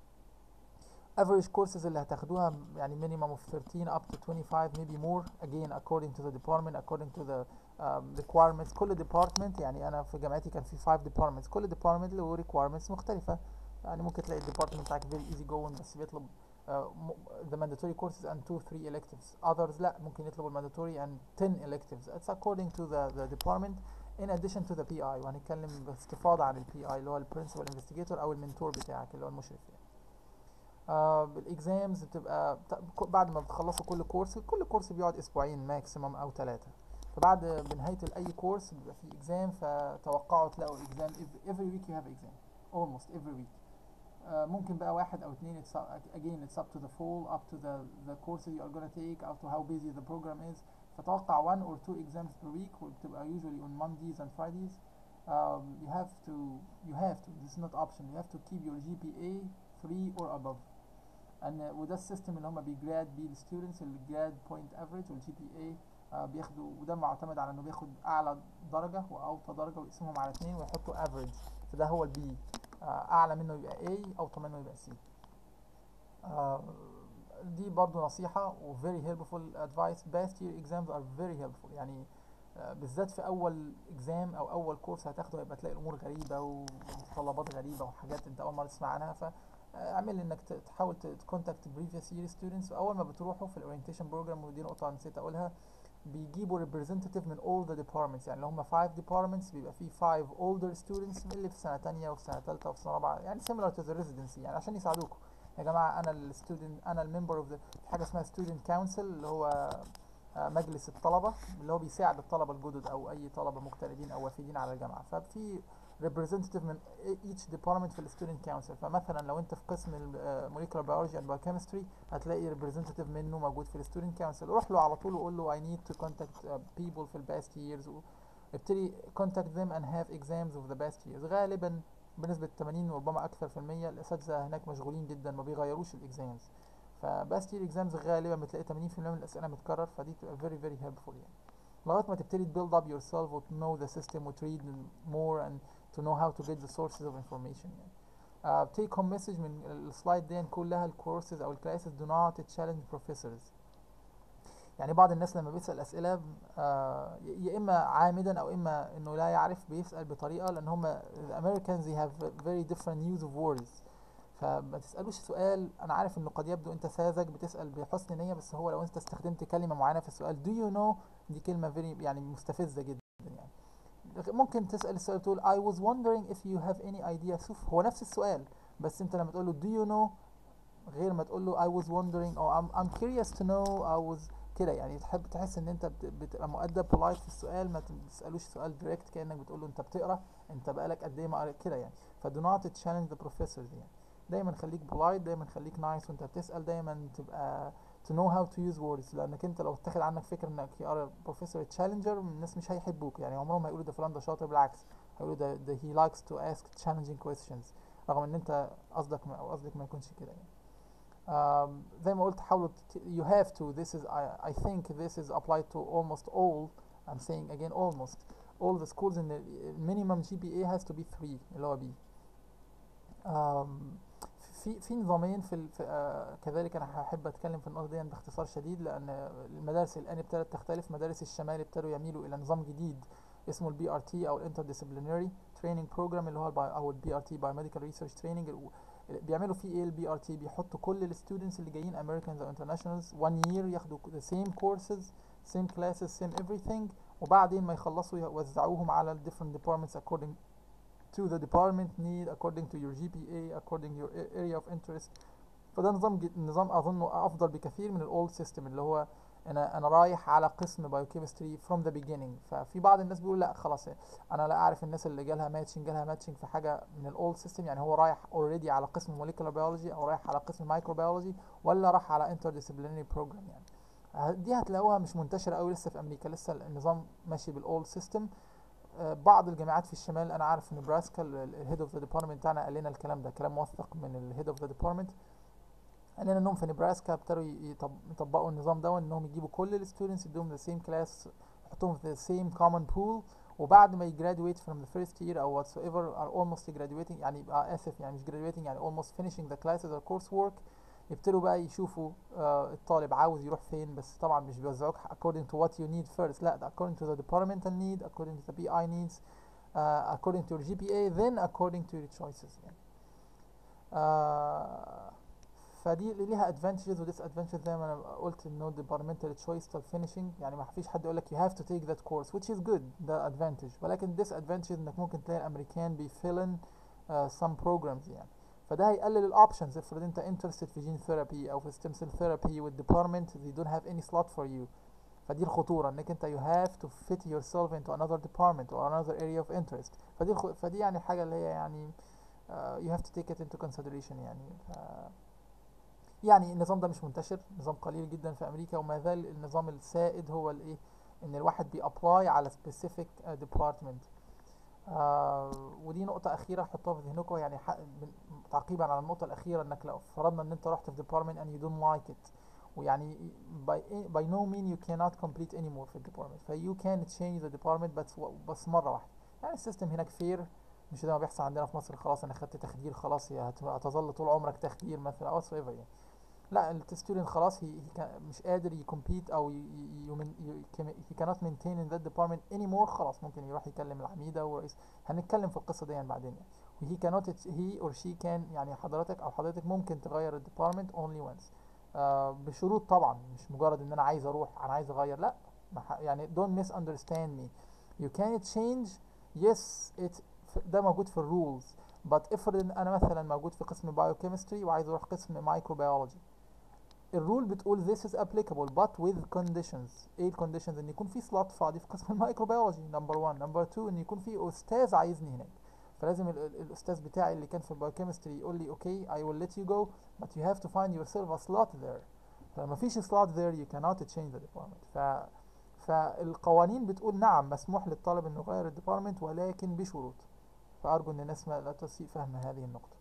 average courses اللي هتاخدوها يعني minimum of 13 up to 25 maybe more again according to the department according to the um, requirements كل department يعني انا في جامعتي كان في 5 departments كل department له requirements مختلفة يعني ممكن تلاقي الديبارتمنت بتاعك very easy going بس بيطلب uh, م- the mandatory courses and 2 3 electives others لا ممكن يطلبوا mandatory and 10 electives it's according to the, the department in addition to the PI وهنتكلم باستفاضة عن ال PI اللي هو ال principal investigator او المنتور بتاعك اللي هو المشرف يعني آه الاكزامز بتبقى بت- بعد ما بتخلصوا كل كورس كل كورس بيقعد اسبوعين ماكسيمم او ثلاثة فبعد بنهاية اي كورس بيبقى فيه اكزام فتوقعوا تلاقوا الاكزام every week you have exam almost every week آه، ممكن بقى واحد او اتنين it's up, again it's up to the fall up to the the courses you are gonna take up to how busy the program is فتوقع one or two exams per week وبتبقى usually on Mondays and Fridays um, you have to you have to this is not option you have to keep your GPA 3 or above and uh, وده السيستم اللي هم بيجراد بيه الستودنتس الجراد بوينت افريج والجي بي اي بياخدوا وده معتمد على انه بياخد اعلى درجه واوطى درجه ويقسمهم على اتنين ويحطوا افريج فده هو البي اعلى منه يبقى A اوطى منه يبقى C آه، دي برضو نصيحة و very helpful advice past year exams are very helpful يعني آه، بالذات في أول exam أو أول كورس هتاخده هيبقى تلاقي الأمور غريبة ومتطلبات غريبة وحاجات أنت أول مرة تسمع عنها فاعمل إنك ت- تحاول تكونتاكت previous year students وأول ما بتروحوا في الأورينتيشن بروجرام ودي نقطة نسيت أقولها بيجيبوا representative من all the departments يعني لو هم 5 departments بيبقى في 5 older students من اللي في سنة تانية وفي سنة تالتة وفي سنة رابعة يعني similar to the residency يعني عشان يساعدوكم يا جماعة أنا الستودنت أنا الممبر اوف ذا حاجة اسمها student council اللي هو آه، مجلس الطلبة اللي هو بيساعد الطلبة الجدد أو أي طلبة مغتربين أو وافدين على الجامعة ففي representative من each department في الستودنت council فمثلا لو أنت في قسم molecular biology and biochemistry هتلاقي representative منه موجود في الستودنت council روح له على طول وقول له I need to contact uh, people في ال past years و- ابتدي contact them and have exams of the past years غالبا بنسبة 80 وربما أكثر في المية الأساتذة هناك مشغولين جدا ما بيغيروش الإكزامز فباست يير إكزامز غالبا بتلاقي 80% من الأسئلة متكرر فدي بتبقى very very helpful يعني لغاية ما تبتدي build up yourself و to know the system و to read more and to know how to get the sources of information يعني uh, take home message من السلايد دي كلها الكورسز أو الكلاسز do not challenge professors يعني بعض الناس لما بيسأل أسئلة آه، ي- يا إما عامدا أو إما إنه لا يعرف بيسأل بطريقة لأن هم the Americans they have very different use of words فما تسألوش سؤال أنا عارف إنه قد يبدو أنت ساذج بتسأل بحسن نية بس هو لو أنت استخدمت كلمة معينة في السؤال do you know دي كلمة very يعني مستفزة جدا يعني ممكن تسأل السؤال تقول I was wondering if you have any idea شوف هو نفس السؤال بس أنت لما تقول له do you know غير ما تقول له I was wondering أو I'm, I'm curious to know I was كده يعني تحب تحس ان انت بت- بتبقى مؤدب polite في السؤال ما تسالوش سؤال direct كانك بتقول له انت بتقرا انت بقالك قد ايه ما قريت كده يعني ف do not challenge the professors يعني دايما خليك polite دايما خليك nice وانت بتسال دايما تبقى to know how to use words لانك انت لو اتاخد عنك فكره انك you are a professor challenger الناس مش هيحبوك يعني عمرهم ما هيقولوا ده فلان ده شاطر بالعكس هيقولوا ده, ده he likes to ask challenging questions رغم ان انت قصدك ما او قصدك ما يكونش كده يعني um, زي ما قلت حاولوا ت- you have to this is I, I think this is applied to almost all I'm saying again almost all the schools in the minimum GPA has to be 3 اللي هو B um, في في نظامين في, ال- في آه كذلك انا هحب اتكلم في النقطه دي باختصار شديد لان المدارس الان ابتدت تختلف مدارس الشمال ابتدوا يميلوا الى نظام جديد اسمه البي ار تي او الانتر ديسيبلينري تريننج بروجرام اللي هو البي او البي ار تي بايوميديكال ريسيرش تريننج بيعملوا فيه ايه البي ار تي بيحطوا كل الستودنتس اللي جايين امريكانز او انترناشونالز 1 year ياخدوا the same courses same classes same everything وبعدين ما يخلصوا يوزعوهم على ال different departments according to the department need according to your GPA according your a- area of interest فده نظام جد نظام اظنه افضل بكثير من الاولد سيستم اللي هو انا انا رايح على قسم بايوكيمستري from the beginning ففي بعض الناس بيقول لا خلاص انا لا اعرف الناس اللي جالها ماتشنج جالها ماتشنج في حاجه من الاولد سيستم يعني هو رايح اوريدي على قسم موليكولار بيولوجي او رايح على قسم مايكرو بيولوجي ولا راح على انتر ديسيبلينري بروجرام يعني ه- دي هتلاقوها مش منتشره قوي لسه في امريكا لسه النظام ماشي بالاولد سيستم بعض الجامعات في الشمال انا عارف في نبراسكا الهيد اوف ذا ديبارتمنت بتاعنا قال لنا الكلام ده كلام موثق من الهيد اوف ذا ديبارتمنت قال لنا انهم في نبراسكا ابتدوا يطب- يطبقوا النظام ده انهم يجيبوا كل الستودنتس يدوهم the same class يحطوهم في the same common pool وبعد ما يجرادويت from the first year او whatsoever are almost graduating يعني يبقى اسف يعني مش graduating يعني almost finishing the classes or coursework يبتدوا بقى يشوفوا آه الطالب عاوز يروح فين بس طبعا مش بيوزعوك according to what you need first لا ده according to the departmental need according to the PI needs uh, according to your GPA then according to your choices يعني آه فدي اللي ليها advantages و disadvantages زي ما انا قلت انه departmental choice till finishing يعني ما فيش حد يقول لك you have to take that course which is good ده advantage ولكن disadvantage انك ممكن تلاقي الامريكان بيفيلن uh, some programs يعني فده هيقلل الاوبشنز افرض انت interested في جين ثيرابي او في stem cell therapy والديبارتمنت they don't have any slot for you فدي الخطورة انك انت you have to fit yourself into another department or another area of interest فدي الخ... فدي يعني الحاجة اللي هي يعني uh, you have to take it into consideration يعني ف... يعني النظام ده مش منتشر نظام قليل جدا في امريكا وما زال النظام السائد هو الايه ان الواحد بيابلاي على specific uh, department آه ودي نقطة أخيرة حطوها في ذهنكم يعني حق من- تعقيبا على النقطة الأخيرة إنك لو فرضنا إن أنت رحت في department and you don't like it ويعني by, by no mean you cannot complete anymore في الديبارتمنت ف you can change the department بس بس مرة واحدة يعني السيستم هناك فير مش زي ما بيحصل عندنا في مصر خلاص أنا خدت تخدير خلاص هي هت- هتظل طول عمرك تخدير مثلا أو whatsoever يعني لا الستودنت خلاص هي he can- مش قادر يكمبيت او ي- ي- يمن- ي- can- he cannot maintain in that department anymore خلاص ممكن يروح يكلم العميدة ورئيس هنتكلم في القصة دي يعني بعدين يعني وهي cannot he or she can يعني حضرتك او حضرتك ممكن تغير الديبارتمنت only once آه بشروط طبعا مش مجرد ان انا عايز اروح انا عايز اغير لا ما ح- يعني don't misunderstand me you can change yes it ف- ده موجود في الرولز but افرض ان انا مثلا موجود في قسم biochemistry وعايز اروح قسم microbiology الرول بتقول this is applicable but with conditions ايه الكونديشنز ان يكون في سلوت فاضي في قسم الميكروبيولوجي نمبر 1 نمبر 2 ان يكون في استاذ عايزني هناك فلازم ال ال الاستاذ بتاعي اللي كان في البايوكيمستري يقول لي اوكي I will let you go but you have to find yourself a slot there فلما فيش slot there you cannot change the department ف فالقوانين بتقول نعم مسموح للطالب انه يغير الديبارتمنت ولكن بشروط فارجو ان الناس ما لا تسيء فهم هذه النقطه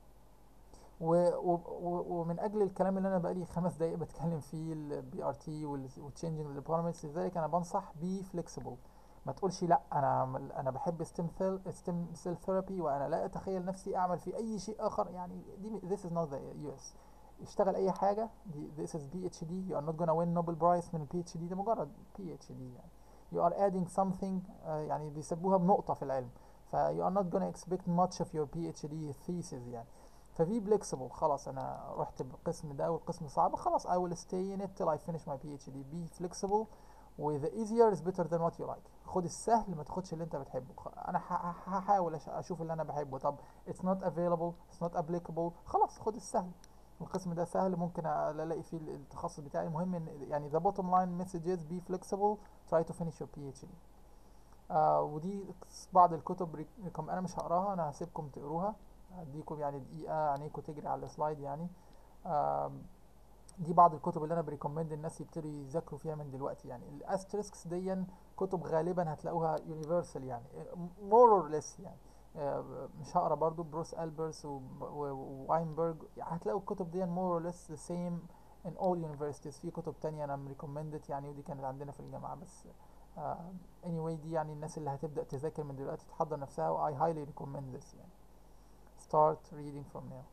و و و ومن اجل الكلام اللي انا بقالي خمس دقايق بتكلم فيه البي ار تي والتشينجينج الديبارتمنتس لذلك انا بنصح بي فليكسيبل ما تقولش لا انا انا بحب ستيم سيل ستيم سيل ثيرابي وانا لا اتخيل نفسي اعمل في اي شيء اخر يعني دي this is not the US اشتغل اي حاجه دي this is PhD you are not gonna win Nobel Prize من البي اتش دي ده مجرد PhD يعني you are adding something uh, يعني بيسموها بنقطه في العلم ف you are not gonna expect much of your PhD thesis يعني ففي فليكسيبل خلاص انا رحت بالقسم ده والقسم صعب خلاص I will stay in it till I finish my PhD be flexible و the easier is better than what you like خد السهل ما تاخدش اللي انت بتحبه خ- انا ح- ح- هحاول أش- اشوف اللي انا بحبه طب it's not available it's not applicable خلاص خد السهل القسم ده سهل ممكن أ- الاقي فيه التخصص بتاعي المهم ان يعني the bottom line message is be flexible try to finish your PhD آه ودي بعض الكتب ريك- ريكم انا مش هقراها انا هسيبكم تقروها هديكم يعني دقيقة عينيكم تجري على السلايد يعني آم، دي بعض الكتب اللي انا بريكومند الناس يبتدوا يذاكروا فيها من دلوقتي يعني الاستريسكس دي كتب غالبا هتلاقوها يونيفرسال يعني مور اور ليس يعني آه، مش هقرا برضو بروس البرس و- و- وواينبرج هتلاقوا الكتب دي مور اور ليس ذا سيم in all universities في كتب تانية انا recommended يعني ودي كانت عندنا في الجامعة بس آه anyway دي يعني الناس اللي هتبدأ تذاكر من دلوقتي تحضر نفسها و I highly recommend this يعني start reading from now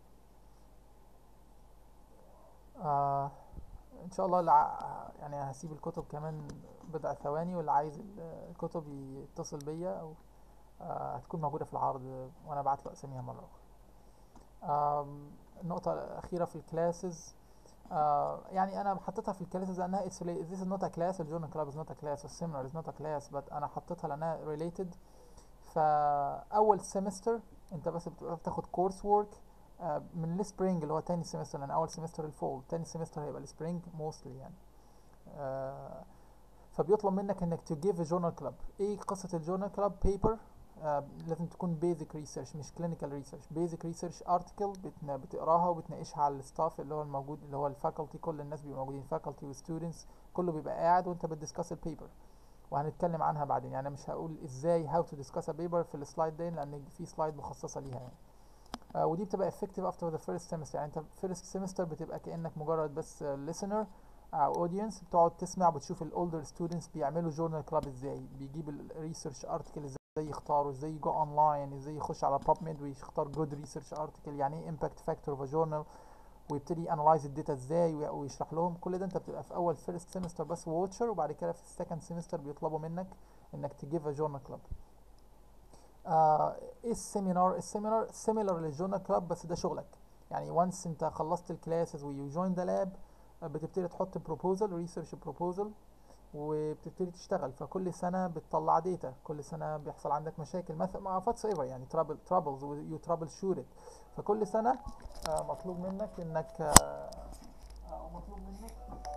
آه ان شاء الله الع... يعني هسيب الكتب كمان بضع ثواني واللي عايز ال- الكتب يتصل بيا او آه هتكون موجودة في العرض وانا ابعت له اساميها مرة اخرى آم، النقطة الأخيرة في الكلاسز آه يعني أنا حطيتها في الكلاسز لأنها it's related this is not a class الجورنال كلاب is not a class السيمينار is not a class but أنا حطيتها لأنها related فأول سمستر أنت بس بتبقى بتاخد كورس وورك من السبرينج اللي هو تاني سمستر لأن أول سمستر الفول تاني سمستر هيبقى السبرينج موستلي يعني آه فبيطلب منك انك to give a journal club ايه قصة الجورنال كلاب paper آه لازم تكون basic research مش clinical research basic research article بتنا بتقراها وبتناقشها على الستاف اللي هو الموجود اللي هو الفاكولتي كل الناس بيبقوا موجودين faculty و students كله بيبقى قاعد وانت بتدسكس البيبر وهنتكلم عنها بعدين يعني أنا مش هقول ازاي how to discuss a paper في السلايد دي لان في سلايد مخصصة ليها يعني آه ودي بتبقى effective after the first semester يعني انت first semester بتبقى كأنك مجرد بس آه، listener او audience بتقعد تسمع بتشوف ال older students بيعملوا journal club ازاي بيجيب ال research article ازاي يختاروا ازاي يجو online ازاي يخش على PubMed ويختار good research article يعني ايه impact factor of a journal ويبتدي analyze الداتا ازاي وي- ويشرح لهم كل ده انت بتبقى في اول first semester بس watcher وبعد كده في second semester بيطلبوا منك انك تجيب a journal club آه ايه السيمينار السيمينار similar للجورنال كلاب بس ده شغلك يعني وانس انت خلصت الكلاسز ويو جوين ذا لاب بتبتدي تحط بروبوزل ريسيرش بروبوزل وبتبتدي تشتغل فكل سنه بتطلع داتا كل سنه بيحصل عندك مشاكل مثلا مع واتس ايفر يعني ترابل ترابلز ويو ترابل شوت فكل سنه آه مطلوب منك انك آه آه، مطلوب منك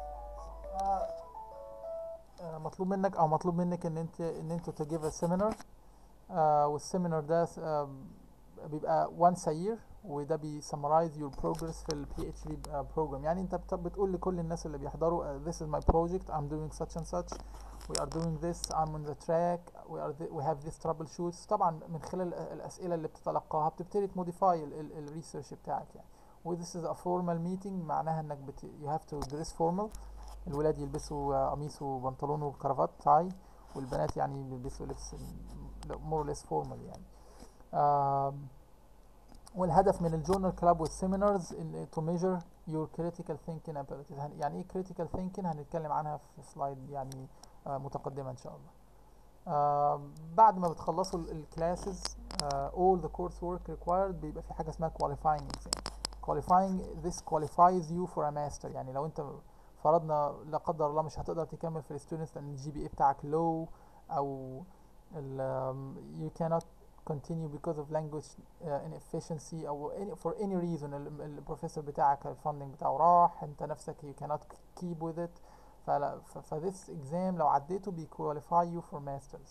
آه آه، مطلوب منك او مطلوب منك ان انت ان انت تجيب سيمينار آه والسيمينار ده آه بيبقى once a year وده بي summarize your progress في ال PhD uh, program يعني انت بت- بتقول لكل الناس اللي بيحضروا uh, this is my project I'm doing such and such we are doing this I'm on the track we are th we have this troubleshoots طبعا من خلال ال- الأسئلة اللي بتتلقاها بتبتدي تموديفاي الريسيرش بتاعك يعني و this is a formal meeting معناها انك بت you have to dress formal الولاد يلبسوا آه، قميص وبنطلون وكرافات تاي والبنات يعني بيلبسوا لبس more or less formal يعني آم، والهدف من الجورنال كلاب والسيمينارز ان تو ميجر يور كريتيكال ثينكينج ابيليتيز يعني ايه كريتيكال ثينكينج هنتكلم عنها في سلايد يعني آه، متقدمه ان شاء الله آه بعد ما بتخلصوا الكلاسز all the coursework required بيبقى في حاجه اسمها qualifying exam qualifying this qualifies you for a master يعني لو انت فرضنا لا قدر الله مش هتقدر تكمل في الستودنتس لان الجي بي اي بتاعك low او ال um, you cannot continue because of language uh, inefficiency او any, for any reason ال- البروفيسور بتاعك الفاندنج بتاعه راح انت نفسك you cannot keep with it فلا ف ف this exam لو عديته بي qualify you for masters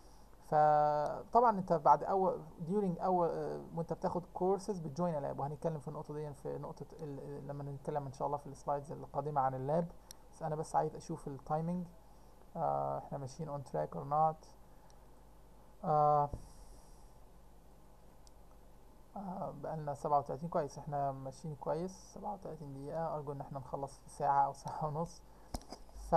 فطبعا انت بعد اول during اول uh, وانت بتاخد courses بتجوين لاب وهنتكلم في النقطه دي في نقطه ال ال- لما نتكلم ان شاء الله في السلايدز القادمه عن اللاب بس انا بس عايز اشوف التايمنج uh, احنا ماشيين on track or not آه آه بقالنا سبعة وتلاتين كويس احنا ماشيين كويس سبعة وتلاتين دقيقة أرجو إن احنا نخلص في ساعة أو ساعة ونص ف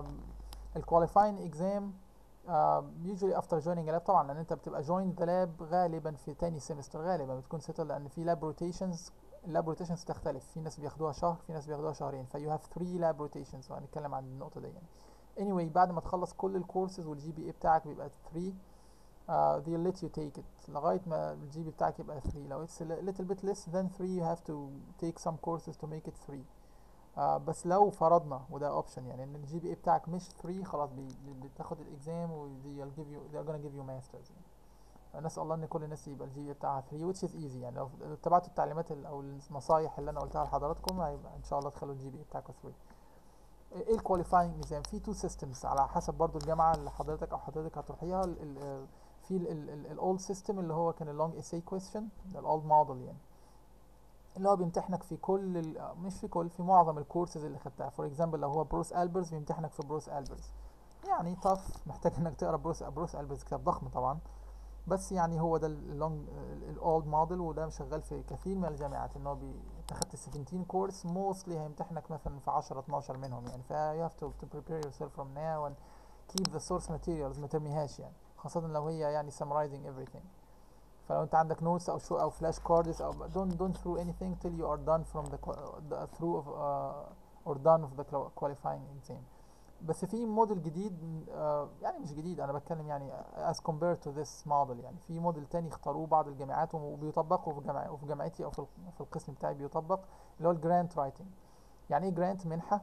ال qualifying exam uh, usually after joining a lab طبعا لأن أنت بتبقى join the lab غالبا في تاني semester غالبا بتكون settle لأن في lab rotations اللاب rotations تختلف في ناس بياخدوها شهر في ناس بياخدوها شهرين ف you have three lab rotations وهنتكلم عن النقطة دي يعني anyway بعد ما تخلص كل الكورسز والجي بي اي بتاعك بيبقى 3 uh, they'll let you take it لغاية ما الجي بي بتاعك يبقى 3 لو it's a little bit less than 3 you have to take some courses to make it 3 uh, بس لو فرضنا وده اوبشن يعني ان الجي بي اي بتاعك مش 3 خلاص بي بي- بتاخد الاكزام و they'll give you they're gonna give you masters يعني. نسأل الله ان كل الناس يبقى الجي بي بتاعها 3 which is easy يعني لو لو اتبعتوا التعليمات ال- او النصايح اللي انا قلتها لحضراتكم هيبقى ان شاء الله تخلوا الجي بي بتاعكم 3 ايه الكواليفاينج اكزام في تو سيستمز على حسب برضو الجامعه اللي حضرتك او حضرتك هتروحيها ال- ال- في الاولد سيستم اللي هو كان اللونج اساي كويستشن الاولد موديل يعني اللي هو بيمتحنك في كل ال- مش في كل في معظم الكورسز اللي خدتها فور اكزامبل لو هو بروس البرز بيمتحنك في بروس البرز يعني طف محتاج انك تقرا بروس بروس البرز كتاب ضخم طبعا بس يعني هو ده اللونج الاولد موديل وده شغال في كثير من الجامعات ان هو بي انت خدت ال 17 كورس موستلي هيمتحنك مثلا في 10 12 منهم يعني ف you have to, to prepare yourself from now and keep the source materials ما ترميهاش يعني خاصة لو هي يعني summarizing everything فلو انت عندك نوتس او شو او فلاش كاردز او don't don't throw anything till you are done from the, qua- the through of uh, or done of the qual- qualifying exam بس في موديل جديد آه، يعني مش جديد انا بتكلم يعني as compared to this model يعني في موديل تاني اختاروه بعض الجامعات وبيطبقوا في جامعة وفي جامعتي او في ال- في القسم بتاعي بيطبق اللي هو الجرانت رايتنج يعني ايه جرانت منحة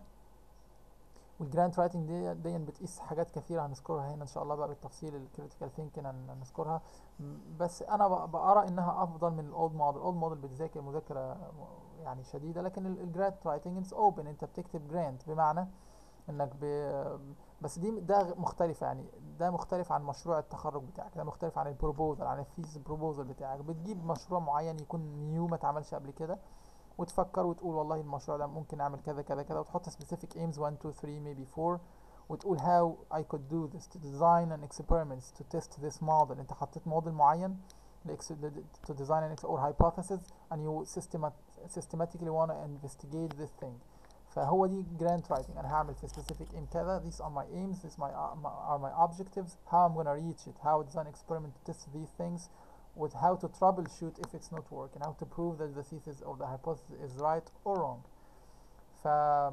والجرانت رايتنج دي دي بتقيس حاجات كثيرة هنذكرها هنا ان شاء الله بقى بالتفصيل الكريتيكال ثينكينج هنذكرها م- بس انا ب- بقرا انها افضل من الاولد موديل الاولد موديل بتذاكر مذاكرة م- يعني شديدة لكن الجرانت رايتنج اتس اوبن انت بتكتب جرانت بمعنى انك ب... بس دي ده مختلفة يعني ده مختلف عن مشروع التخرج بتاعك ده مختلف عن البروبوزل عن الفيز بروبوزل بتاعك بتجيب مشروع معين يكون نيو ما اتعملش قبل كده وتفكر وتقول والله المشروع ده ممكن اعمل كذا كذا كذا وتحط specific aims 1 2 3 maybe 4 وتقول how I could do this to design an experiments to test this model انت حطيت موديل معين the ex- the, the- to design an ex- or hypothesis and you systemat systematically want to investigate this thing فهو دي grant writing انا هعمل في specific aim كذا these are my aims these my, are my are my objectives how I'm gonna reach it how design experiment to test these things with how to troubleshoot if it's not working how to prove that the thesis or the hypothesis is right or wrong ف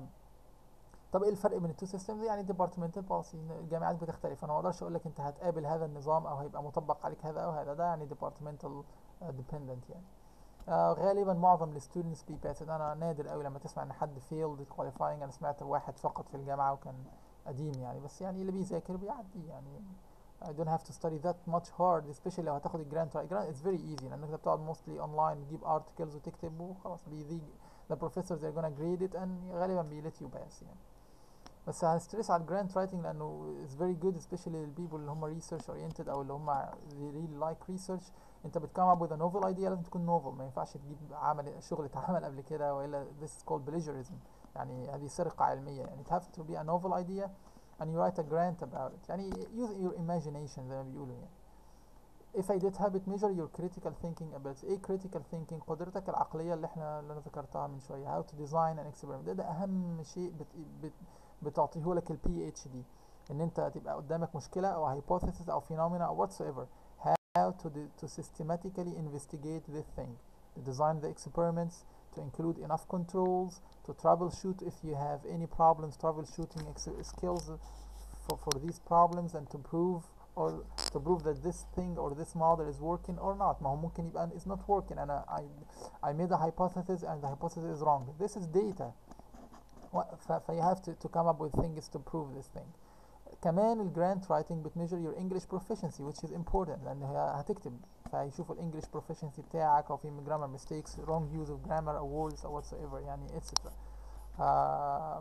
طب ايه الفرق بين التو سيستمز يعني ديبارتمنتال بوليسي الجامعات بتختلف انا ما اقدرش اقول لك انت هتقابل هذا النظام او هيبقى مطبق عليك هذا او هذا ده يعني ديبارتمنتال ديبندنت يعني آه غالبا معظم الستودنتس بيباسد انا نادر قوي لما تسمع ان حد فيلد كواليفاينج انا سمعت واحد فقط في الجامعه وكان قديم يعني بس يعني اللي بيذاكر بيعدي يعني I don't have to study that much hard especially لو هتاخد الجرانت الجرانت it's very easy لانك انت بتقعد mostly online تجيب articles وتكتب وخلاص بيذيج the professors they're gonna grade it and غالبا بي let you pass يعني بس هنستريس على الجرانت رايتنج لانه it's very good especially للبيبل اللي هم research oriented او اللي هم they really like research انت بتكم up with a novel idea لازم تكون novel ما ينفعش تجيب عمل شغل اتعمل قبل كده والا this is called plagiarism يعني هذه سرقة علمية يعني it have to be a novel idea and you write a grant about it يعني use your imagination زي ما بيقولوا يعني ايه فايدتها بتميجر your critical thinking ability ايه critical thinking قدرتك العقلية اللي احنا اللي انا ذكرتها من شوية how to design an experiment ده, ده اهم شيء بت بت بتعطيه لك البي اتش دي ان انت تبقى قدامك مشكلة او hypothesis او phenomena او whatsoever how to, do, to systematically investigate this thing to design the experiments to include enough controls to troubleshoot if you have any problems troubleshooting ex- skills for, for these problems and to prove or to prove that this thing or this model is working or not ما هو ممكن يبقى it's not working أنا I, I made a hypothesis and the hypothesis is wrong this is data Wha- ف, ف you have to, to come up with things to prove this thing كمان الجرانت رايتنج بتميجر your English proficiency which is important لأن هي هتكتب فهيشوفوا الانجليش proficiency بتاعك أو في grammar mistakes wrong use of grammar or words or whatsoever يعني etc. Uh,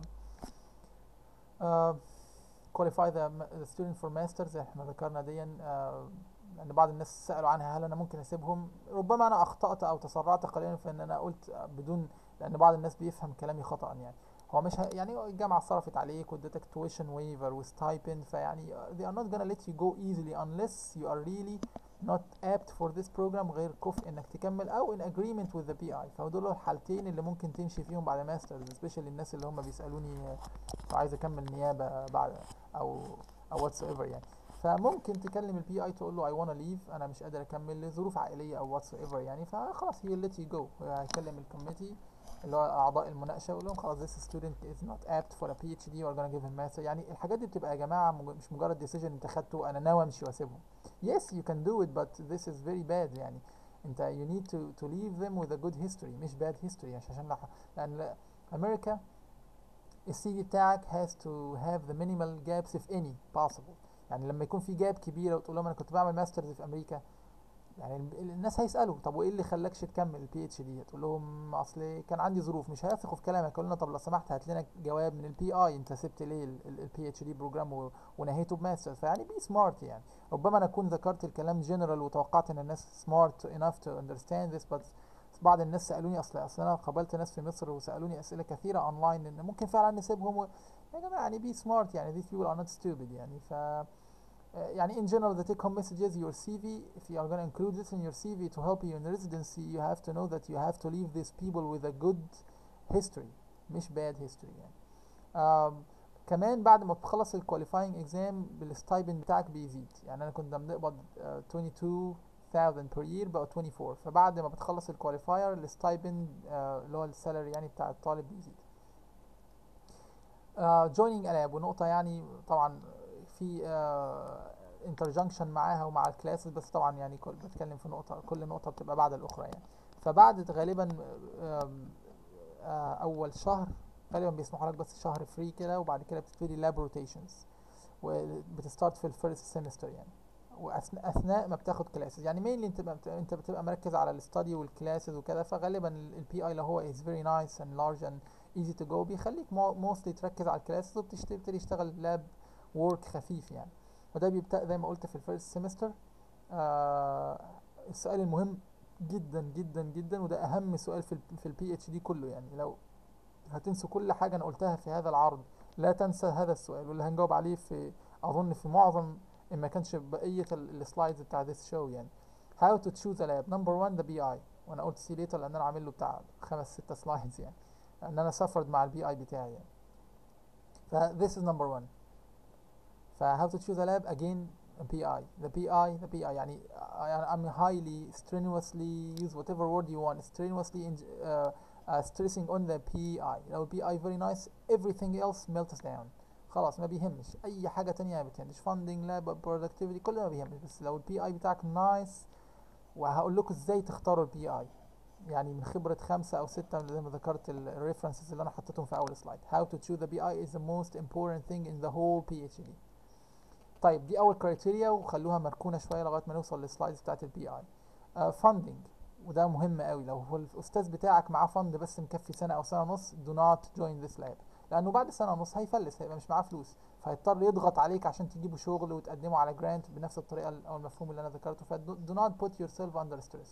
uh, qualify the, ma- the student for masters احنا ذكرنا دي آه، لان بعض الناس سالوا عنها هل انا ممكن اسيبهم ربما انا اخطات او تسرعت قليلا في ان انا قلت آه، بدون لان بعض الناس بيفهم كلامي خطا يعني هو مش ه... يعني الجامعه صرفت عليك وادتك tuition waiver وستايبند فيعني uh, they are not gonna let you go easily unless you are really not apt for this program غير كفء انك تكمل او in agreement with the PI فدول الحالتين اللي ممكن تمشي فيهم بعد ماسترز especially الناس اللي هم بيسالوني آه، عايز اكمل نيابه بعد او او واتس ايفر يعني فممكن تكلم البي اي تقول له اي wanna leave انا مش قادر اكمل لظروف عائليه او واتس ايفر يعني فخلاص هي let you go هيكلم الكوميتي اللي هو اعضاء المناقشه يقول لهم خلاص this student is not apt for a PhD we're gonna give him master يعني الحاجات دي بتبقى يا جماعه مج- مش مجرد decision انت خدته انا ناوي امشي واسيبهم yes you can do it but this is very bad يعني انت you need to to leave them with a good history مش bad history مش عشان لح- لان امريكا السي في بتاعك has to have the minimal gaps if any possible يعني لما يكون في جاب كبيره وتقول لهم انا كنت بعمل ماسترز في امريكا يعني ال- الناس هيسالوا طب وايه اللي خلاكش تكمل البي اتش دي تقول لهم اصل كان عندي ظروف مش هيثقوا في كلامك يقول لنا طب لو سمحت هات لنا جواب من البي اي انت سبت ليه البي اتش دي بروجرام و- ونهيته بماسترز فيعني بي سمارت يعني ربما انا اكون ذكرت الكلام جنرال وتوقعت ان الناس سمارت enough to understand this but بعض الناس سالوني اصل اصل انا قابلت ناس في مصر وسالوني اسئله كثيره اونلاين ان ممكن فعلا نسيبهم و... يا جماعه يعني بي سمارت يعني these people are not stupid يعني ف يعني in general the take home messages your CV if you are going to include this in your CV to help you in residency you have to know that you have to leave these people with a good history مش bad history يعني um, كمان بعد ما بتخلص الكواليفاينج اكزام بالستايبند بتاعك بيزيد يعني انا كنت بنقبض uh, 22000 per year بقى 24 فبعد ما بتخلص الكواليفاير الستايبند uh, اللي هو السالري يعني بتاع الطالب بيزيد جويننج الاب ونقطه يعني طبعا في انترجنكشن معاها ومع الكلاسز بس طبعا يعني كل بتكلم في نقطه كل نقطه بتبقى بعد الاخرى يعني فبعد غالبا آم، آه، اول شهر غالبا بيسمحوا لك بس شهر فري كده وبعد كده بتبتدي لاب روتيشنز وبتستارت في الفيرست سيمستر يعني واثناء اثناء ما بتاخد كلاسز يعني مينلي انت بقى- انت بتبقى مركز على الاستادي والكلاسز وكده فغالبا البي اي لو هو از فيري نايس اند لارج اند ايزي تو جو بيخليك موستلي تركز على الكلاسز وبتبتدي تشتغل لاب وورك خفيف يعني وده بيبدأ زي ما قلت في الفيرست سيمستر آه السؤال المهم جدا جدا جدا وده اهم سؤال في ال في البي اتش دي كله يعني لو هتنسوا كل حاجه انا قلتها في هذا العرض لا تنسى هذا السؤال واللي هنجاوب عليه في اظن في معظم ان ما كانش بقيه ال- السلايدز بتاع this show يعني how to choose a lab number one the BI وانا قلت سي ليتر لان انا عامل له بتاع خمس ست سلايدز يعني لان انا سافرد مع البي اي بتاعي يعني ف this is number one ف how to choose a lab again a PI the PI the PI يعني يعني I'm highly strenuously use whatever word you want strenuously in, uh, uh, stressing on the PI لو PI very nice everything else melts down خلاص ما بيهمش اي حاجه تانية ما بتهمش funding lab productivity كل ده ما بيهمش بس لو البي اي بتاعك نايس وهقول لكم ازاي تختاروا البي اي يعني من خبرة خمسة أو ستة زي ما ذكرت الريفرنسز اللي أنا حطيتهم في أول سلايد how to choose the BI is the most important thing in the whole PhD طيب دي أول كرايتيريا وخلوها مركونة شوية لغاية ما نوصل للسلايدز بتاعت البي اي funding وده مهم قوي لو هو الأستاذ بتاعك معاه فند بس مكفي سنة أو سنة ونص do not join this lab لأنه بعد سنة ونص هيفلس هيبقى مش معاه فلوس فهيضطر يضغط عليك عشان تجيبوا شغل وتقدموا على جرانت بنفس الطريقة أو المفهوم اللي أنا ذكرته ف do not put yourself under stress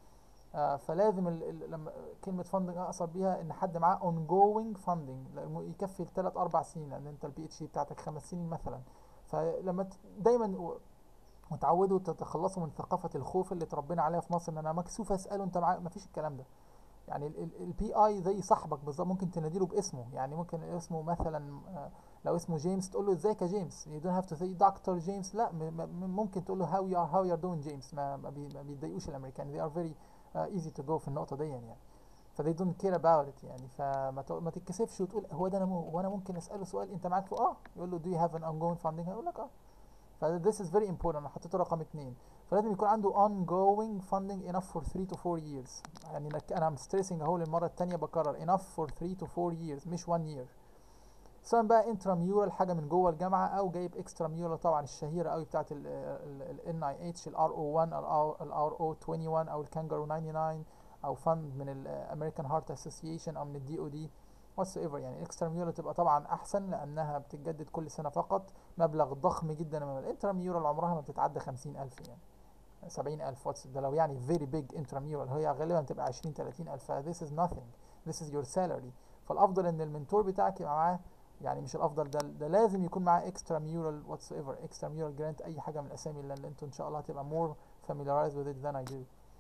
آه فلازم ال ال لما كلمة فاندنج اقصد بيها ان حد معاه ongoing funding يكفي الثلاث اربع سنين لان انت البي اتش دي بتاعتك خمس سنين مثلا فلما دايما وتعودوا تتخلصوا من ثقافة الخوف اللي اتربينا عليها في مصر ان انا مكسوف اساله انت معاك مفيش الكلام ده يعني البي اي زي صاحبك بالظبط ممكن تناديله باسمه يعني ممكن اسمه مثلا لو اسمه جيمس تقول له ازيك يا جيمس you don't have to say دكتور جيمس لا ممكن تقول له how you are how you are doing جيمس ما, ما بيتضايقوش الامريكان they are very uh, easy to go في النقطة دي يعني ف they don't care about it يعني فما ما تتكسفش وتقول هو ده انا هو انا ممكن اساله سؤال انت معاك اه يقول له do you have an ongoing funding هيقول لك اه ف this is very important انا حطيته رقم اثنين فلازم يكون عنده ongoing funding enough for 3 to 4 years يعني انا I'm stressing اهو للمرة الثانية بكرر enough for 3 to 4 years مش 1 year سواء بقى انتراميورال حاجه من جوه الجامعه او جايب اكستراميورال طبعا الشهيره قوي بتاعت ال اي اتش الار او 1 الار او 21 او الكانجارو 99 او فند من الامريكان هارت اسوسيشن او من الدي او دي واتس ايفر يعني الاكستراميورال تبقى طبعا احسن لانها بتتجدد كل سنه فقط مبلغ ضخم جدا من الانتراميورال عمرها ما بتتعدى 50000 يعني 70000 واتس ده لو يعني فيري بيج انتراميورال هي غالبا تبقى 20 30000 this is nothing this is your salary فالافضل ان المنتور بتاعك يبقى معاه يعني مش الافضل ده ده لازم يكون معاه اكسترا ميورال واتس ايفر اكسترا ميورال جرانت اي حاجه من الاسامي اللي, اللي انتوا ان شاء الله هتبقى more familiarized with it than I do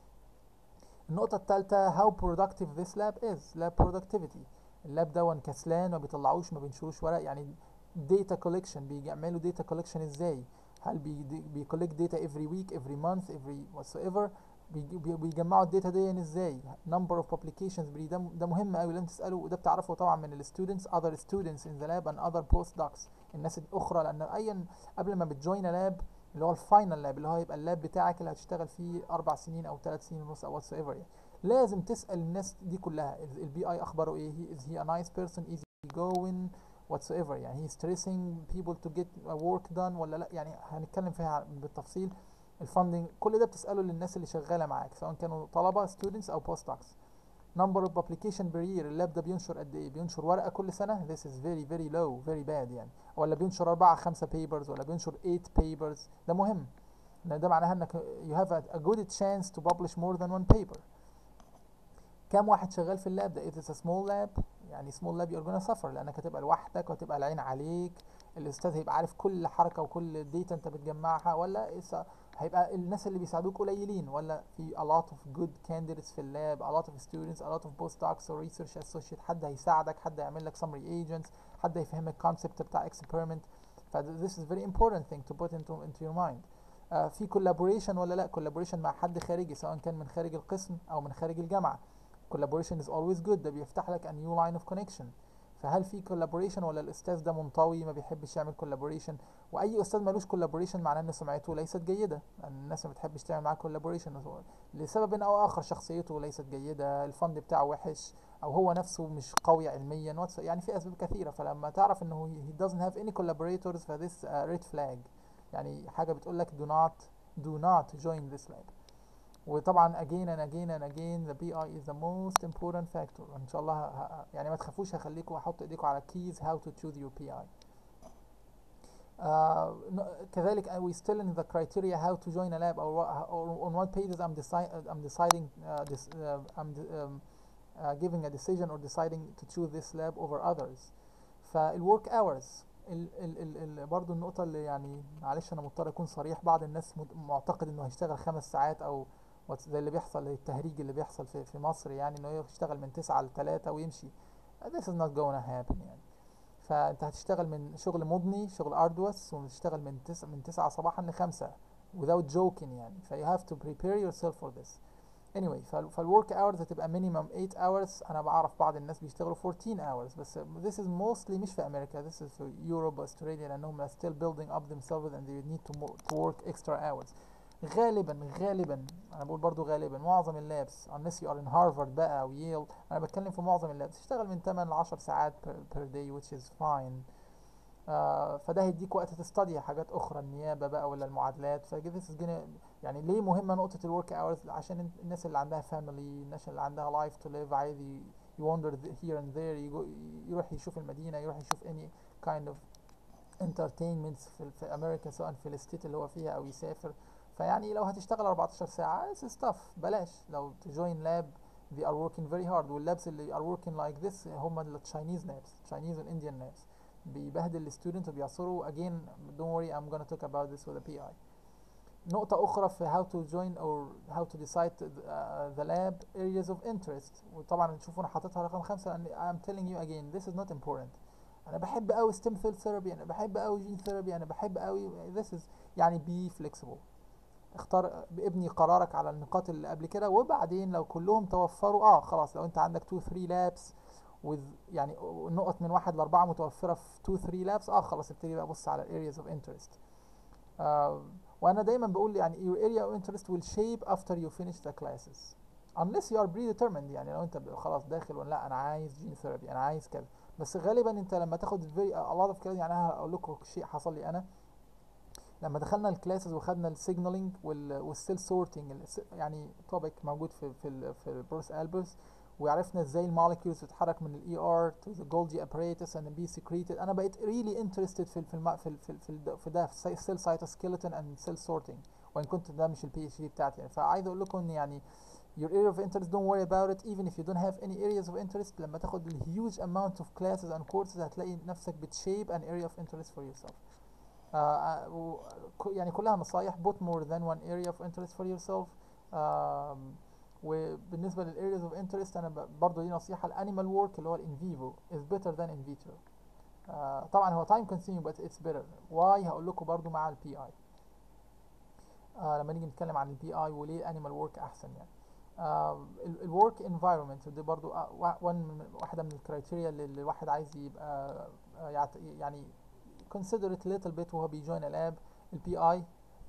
النقطة الثالثة how productive this lab is lab productivity اللاب ده كسلان ما بيطلعوش ما بينشروش ورق يعني data collection بيعملوا data collection ازاي هل بي بي collect data every week every month every whatsoever بيجمعوا الداتا دي ازاي number of publications ده ده مهم قوي لازم تساله وده بتعرفه طبعا من الستودنتس other students in the lab and other postdocs الناس الاخرى لان ايا قبل ما بتجوين لاب اللي هو الفاينل لاب اللي هو هيبقى اللاب بتاعك اللي هتشتغل فيه اربع سنين او ثلاث سنين ونص او واتس ايفر يعني لازم تسال الناس دي كلها البي اي اخباره ايه is he a nice person is he going whatsoever يعني he stressing people to get work done ولا لا يعني هنتكلم فيها بالتفصيل الفاندنج كل ده بتساله للناس اللي شغاله معاك سواء كانوا طلبه students او post docs number of publication per year اللاب ده بينشر قد ايه بينشر ورقه كل سنه this is very very low very bad يعني ولا بينشر أربعة خمسة papers ولا بينشر 8 papers ده مهم لان ده معناها انك you have a, a good chance to publish more than one paper كام واحد شغال في اللاب ده it is a small lab يعني small lab you're gonna suffer لانك هتبقى لوحدك وهتبقى العين عليك الاستاذ هيبقى عارف كل حركه وكل ديتا انت بتجمعها ولا هيبقى الناس اللي بيساعدوك قليلين ولا في a lot of good candidates في اللاب a lot of students a lot of postdocs or research associate حد هيساعدك حد هيعمل لك summary agents حد هيفهمك concept بتاع experiment ف this is very important thing to put into into your mind uh, في collaboration ولا لا collaboration مع حد خارجي سواء كان من خارج القسم او من خارج الجامعه collaboration is always good ده بيفتح لك a new line of connection فهل في collaboration ولا الاستاذ ده منطوي ما بيحبش يعمل collaboration واي استاذ ملوش collaboration معناه ان سمعته ليست جيده لان الناس ما بتحبش تعمل معاه collaboration لسبب او اخر شخصيته ليست جيده الفند بتاعه وحش او هو نفسه مش قوي علميا يعني في اسباب كثيره فلما تعرف انه he doesn't have any collaborators ف this a red flag يعني حاجه بتقول لك do not do not join this lab وطبعا again and again and again the BI is the most important factor ان شاء الله ه... يعني ما تخافوش هخليكم احط ايديكم على keys how to choose your PI uh, كذلك we still in the criteria how to join a lab or, or on what pages I'm, deci I'm deciding uh, this, uh, I'm um, uh, giving a decision or deciding to choose this lab over others فالwork hours ال ال ال ال برضو النقطة اللي يعني معلش أنا مضطر أكون صريح بعض الناس مد- معتقد إنه هيشتغل خمس ساعات أو وات- زي اللي بيحصل التهريج اللي بيحصل في في مصر يعني إنه يشتغل من تسعة لتلاتة ويمشي this is not gonna happen يعني فأنت هتشتغل من شغل مضني شغل أردوس وتشتغل من تسعة من تسعة صباحا لخمسة without joking يعني ف you have to prepare yourself for this anyway فال فالورك hours هتبقى minimum 8 hours انا بعرف بعض الناس بيشتغلوا 14 hours بس this is mostly مش في امريكا this is في Europe واستراليا لانهم still building up themselves and they need to, mo- to work extra hours غالبا غالبا انا بقول برضو غالبا معظم اللابس unless you are in Harvard بقى او ييل انا بتكلم في معظم اللابس تشتغل من 8 ل 10 ساعات per, per day which is fine آه فده هيديك وقت تستدي حاجات اخرى النيابه بقى ولا المعادلات ف this is gonna يعني ليه مهمه نقطه الورك اورز عشان انت- الناس اللي عندها فاميلي الناس اللي عندها لايف تو ليف عايز ي- يوندر هير اند ذير يروح يشوف المدينه يروح يشوف any kind of entertainments في, في امريكا سواء في الستيت اللي هو فيها او يسافر فيعني لو هتشتغل 14 ساعه it's stuff بلاش لو تجوين لاب they are working very hard واللابس اللي are working like this هم التشاينيز لابس Chinese and Indian labs بيبهدل الستودنت وبيعصروا again don't worry I'm gonna talk about this with a PI نقطة أخرى في how to join or how to decide the, uh, the lab areas of interest وطبعا تشوفوا أنا حاططها رقم خمسة لأن I'm telling you again this is not important أنا بحب أوي stem cell therapy أنا بحب أوي gene therapy أنا بحب أوي this is يعني be flexible اختار ابني قرارك على النقاط اللي قبل كده وبعدين لو كلهم توفروا اه خلاص لو انت عندك 2 3 لابس with يعني نقط من واحد لأربعة متوفرة في 2 3 لابس اه خلاص ابتدي بقى بص على areas of interest آه وانا دايما بقول يعني your area of interest will shape after you finish the classes unless you are predetermined يعني لو انت ب- خلاص داخل ولا لا انا عايز جين ثيرابي انا عايز كذا بس غالبا انت لما تاخد very a lot of كلام يعني انا هقول لكم شيء حصل لي انا لما دخلنا الكلاسز وخدنا السيجنالينج والسيل سورتنج يعني توبيك موجود في في ال في البروس البرز وعرفنا ازاي المولكيولز بتتحرك من الاي ار تو ذا جولجي ابريتس اند بي سكريتد انا بقيت ريلي انترستد في ال- في الم- في ال- في ال- في ال- في ده في سيل سايتوسكيلتون اند سيل سورتنج وان كنت ده مش البي اتش دي بتاعتي يعني فعايز اقول لكم ان يعني your area of interest don't worry about it even if you don't have any areas of interest لما تاخد ال huge amount of classes and courses هتلاقي نفسك بتشيب an area of interest for yourself آه، آه، و- ك- يعني كلها نصايح put more than one area of interest for yourself آم، وبالنسبة لل areas of interest أنا ب- برضه دي نصيحة الانيمال work اللي هو ال in vivo is better than in vitro آه، طبعا هو time consuming but it's better why هقول لكم برضه مع ال PI آه لما نيجي نتكلم عن البي اي وليه الانيمال ورك احسن يعني الورك انفايرمنت ودي برضو آه، وا- one من واحده من الكرايتيريا اللي اللي الواحد عايز يبقى آه، يعت- يعني consider it little bit وهو بيجوين الاب البي اي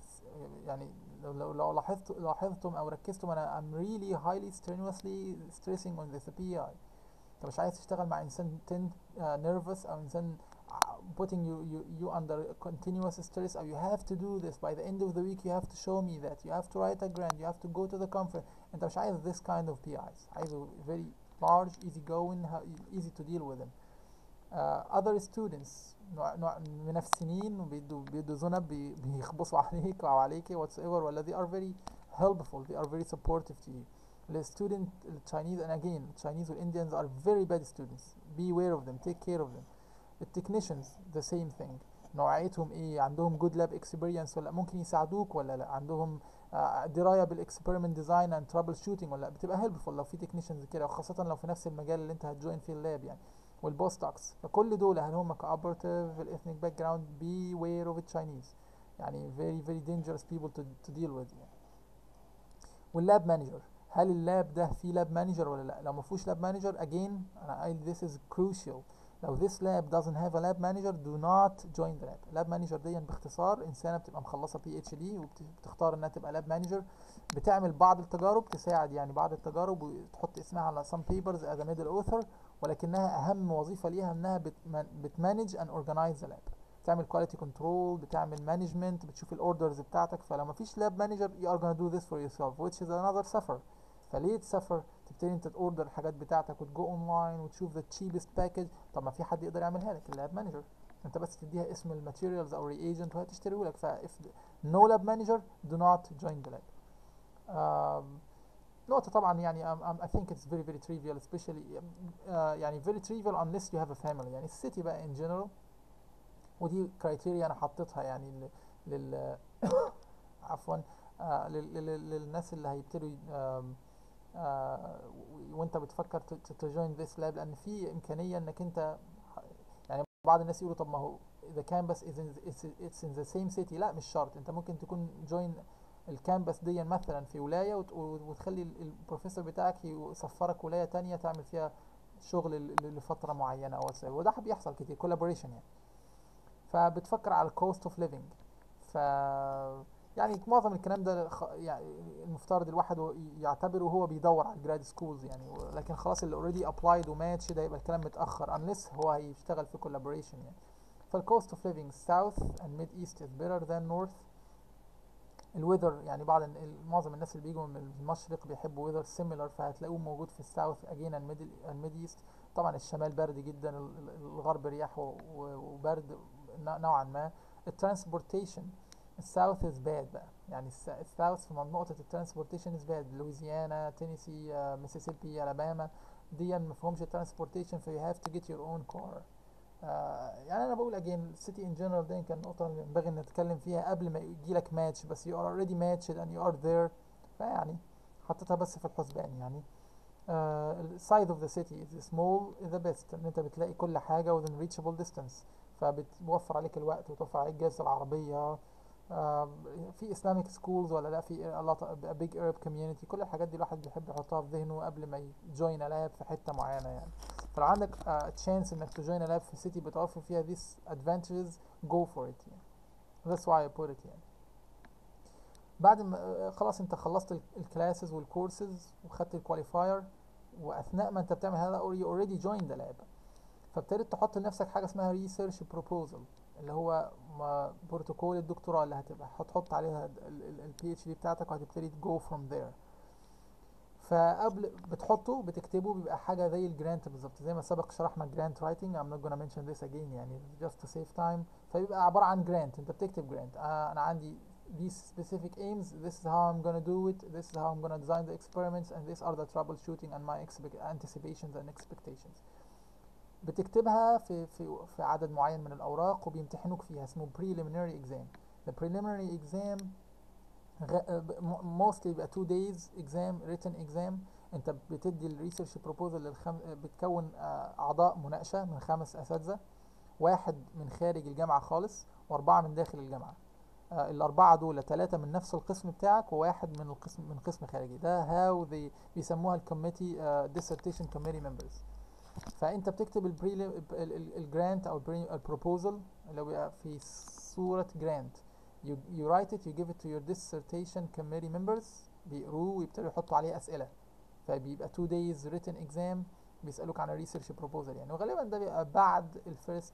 يعني لو لو لو لاحظت لاحظتم او ركزتم انا I'm really highly strenuously stressing on this PI انت مش عايز تشتغل مع انسان تن نيرفس او انسان putting you, you you under continuous stress or you have to do this by the end of the week you have to show me that you have to write a grant you have to go to the conference انت مش عايز this kind of PIs عايزه very large easy going how- easy to deal with them uh, other students نوع, نوع منافسين وبيدوا بيدوا ذنب بي- بيخبصوا عليك او عليك whatsoever ولا they are very helpful they are very supportive to you the student the Chinese and again Chinese and Indians are very bad students be aware of them take care of them التكنيشنز the same thing نوعيتهم ايه عندهم good lab experience ولا ممكن يساعدوك ولا لا عندهم آه، درايه بالاكسبيرمنت ديزاين اند ترابل شوتنج ولا لا بتبقى هيلبفول لو في تكنيشنز كده وخاصه لو في نفس المجال اللي انت هتجوين فيه اللاب يعني والبوستوكس فكل دول هل هم كوبرتيف الاثنيك باك جراوند بي وير اوف تشاينيز يعني very very dangerous people to, to deal with يعني واللاب مانجر هل اللاب ده فيه لاب مانجر ولا لا لو ما فيهوش لاب مانجر again انا قايل this is crucial لو this lab doesn't have a lab manager do not join the lab lab manager دي باختصار انسانه بتبقى مخلصه بي اتش دي وبتختار انها تبقى lab manager بتعمل بعض التجارب تساعد يعني بعض التجارب وتحط اسمها على some papers as a middle author ولكنها اهم وظيفه ليها انها بتمانج and organize the lab بتعمل quality control بتعمل management بتشوف الاوردرز بتاعتك فلو ما فيش lab manager you are gonna do this for yourself which is another suffer فليه تسافر تبتدي انت تاوردر الحاجات بتاعتك وتجو اونلاين وتشوف ذا تشيبست باكج طب ما في حد يقدر يعملها لك اللاب مانجر انت بس تديها اسم الماتيريالز او رياجنت وهي تشتريه لك ف if no lab manager do not join the lab um, نقطة طبعا يعني um, um, I think it's very very trivial especially um, uh, يعني very trivial unless you have a family يعني السيتي بقى in general ودي كرايتيريا انا حطيتها يعني لل, لل عفوا آه لل... لل... للناس اللي هيبتدوا آم، آه وانت بتفكر تجوين ذيس لاب لان في امكانيه انك انت يعني بعض الناس يقولوا طب ما هو the campus is in it's, it's in the same city لا مش شرط انت ممكن تكون جوين الكامبس دي مثلا في ولايه وت- وتخلي ال- البروفيسور بتاعك يسفرك ولايه تانية تعمل فيها شغل ل- ل- لفتره معينه او whatsoever. وده بيحصل كتير كولابوريشن يعني فبتفكر على الكوست اوف ليفنج ف يعني معظم الكلام ده خ... يعني المفترض الواحد هو يعتبره وهو بيدور على الجراد سكولز يعني و- لكن خلاص اللي اوريدي ابلايد وماتش ده يبقى الكلام متاخر unless هو هيشتغل في كولابوريشن يعني فالكوست اوف ليفنج south and mid east is better than north الويذر يعني بعض ال- ال- معظم الناس اللي بيجوا من المشرق بيحبوا ويذر سيميلر فهتلاقوه موجود في الساوث اجين الميد ايست طبعا الشمال برد جدا ال- ال- الغرب رياح و- و- وبرد ن- نوعا ما الترانسبورتيشن الساوث از باد بقى يعني الس- الساوث في نقطة الترانسبورتيشن از باد لويزيانا تينيسي ميسيسيبي الاباما دي ما فيهمش ترانسبورتيشن فيو هاف تو جيت يور اون كار يعني انا بقول اجين السيتي ان جنرال دي كان نقطة اللي ينبغي ان نتكلم فيها قبل ما يجي لك ماتش بس you are already matched and you are there فيعني حطيتها بس في الحسبان يعني uh, side of the city is small is the best ان انت بتلاقي كل حاجة within reachable distance فبتوفر عليك الوقت وتوفر عليك جهاز العربية آه، في اسلامك سكولز ولا لا في a lot of- a big Arab community كل الحاجات دي الواحد بيحب يحطها في ذهنه قبل ما يجوين لاب في حتة معينة يعني فلو عندك تشانس انك تجوين لاب في سيتي بتوفر فيها these advantages go for it يعني that's why I put it يعني بعد ما آه، خلاص انت خلصت الكلاسز والكورسز وخدت الكواليفاير واثناء ما انت بتعمل هذا you already joined the lab فابتديت تحط لنفسك حاجه اسمها ريسيرش بروبوزل اللي هو ما- بروتوكول الدكتوراه اللي هتبقى هتحط عليها البي اتش دي بتاعتك وهتبتدي تجو فروم ذير فقبل بتحطه بتكتبه بيبقى حاجه زي الجرانت بالظبط زي ما سبق شرحنا الجرانت رايتنج I'm not gonna mention this again يعني just to save time فبيبقى عباره عن جرانت انت بتكتب جرانت آه انا عندي these specific aims this is how I'm gonna do it this is how I'm gonna design the experiments and these are the troubleshooting and my expect- anticipations and expectations بتكتبها في في في عدد معين من الاوراق وبيمتحنوك فيها اسمه preliminary exam the preliminary exam غ- م- mostly بيبقى two days exam written exam انت بتدي الريسيرش بروبوزل للخم... بتكون آه، اعضاء مناقشه من خمس اساتذه واحد من خارج الجامعه خالص واربعه من داخل الجامعه آه، الاربعه دول ثلاثه من نفس القسم بتاعك وواحد من القسم من قسم خارجي ده هاو they بيسموها الكوميتي dissertation committee members فانت بتكتب البري الجرانت او البروبوزل اللي هو بيبقى في صوره جرانت you, you write it you give it to your dissertation committee members بيقروه ويبتدوا يحطوا عليه اسئله فبيبقى two days written exam بيسالوك عن الريسيرش بروبوزل يعني وغالبا ده بيبقى بعد الفيرست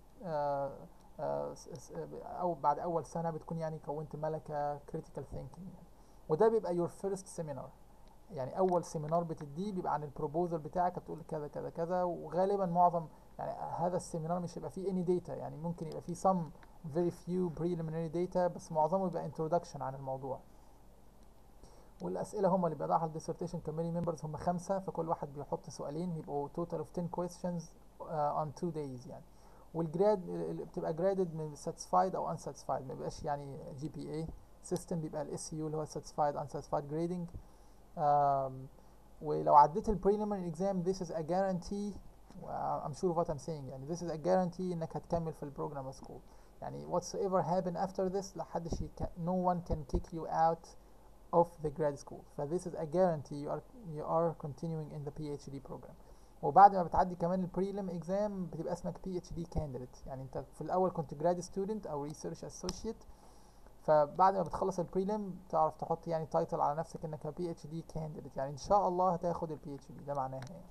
او بعد اول سنه بتكون يعني كونت ملكه critical thinking يعني وده بيبقى your first seminar يعني اول سيمينار بتديه بيبقى عن البروبوزل بتاعك بتقول كذا كذا كذا وغالبا معظم يعني هذا السيمينار مش هيبقى فيه any data يعني ممكن يبقى فيه some very few preliminary data بس معظمه يبقى introduction عن الموضوع والاسئله هم اللي بيضعها الديسرتيشن كوميتي ممبرز هم خمسه فكل واحد بيحط سؤالين يبقوا total of 10 questions uh, on two days يعني والجراد اللي بتبقى جرادد من satisfied او unsatisfied ما بيبقاش يعني جي بي اي سيستم بيبقى الاس يو اللي هو satisfied unsatisfied grading um, ولو عديت ال preliminary exam this is a guarantee و- I'm sure of what I'm saying يعني this is a guarantee انك هتكمل في البروجرام سكول يعني whatsoever happen after this لا حدش يك- no one can kick you out of the grad school ف this is a guarantee you are you are continuing in the PhD program وبعد ما بتعدي كمان البريلم اكزام بتبقى اسمك PhD candidate يعني انت في الاول كنت grad student او research associate فبعد ما بتخلص البريلم تعرف تحط يعني تايتل على نفسك انك بي اتش دي كانديديت يعني ان شاء الله هتاخد البي اتش دي ده معناها يعني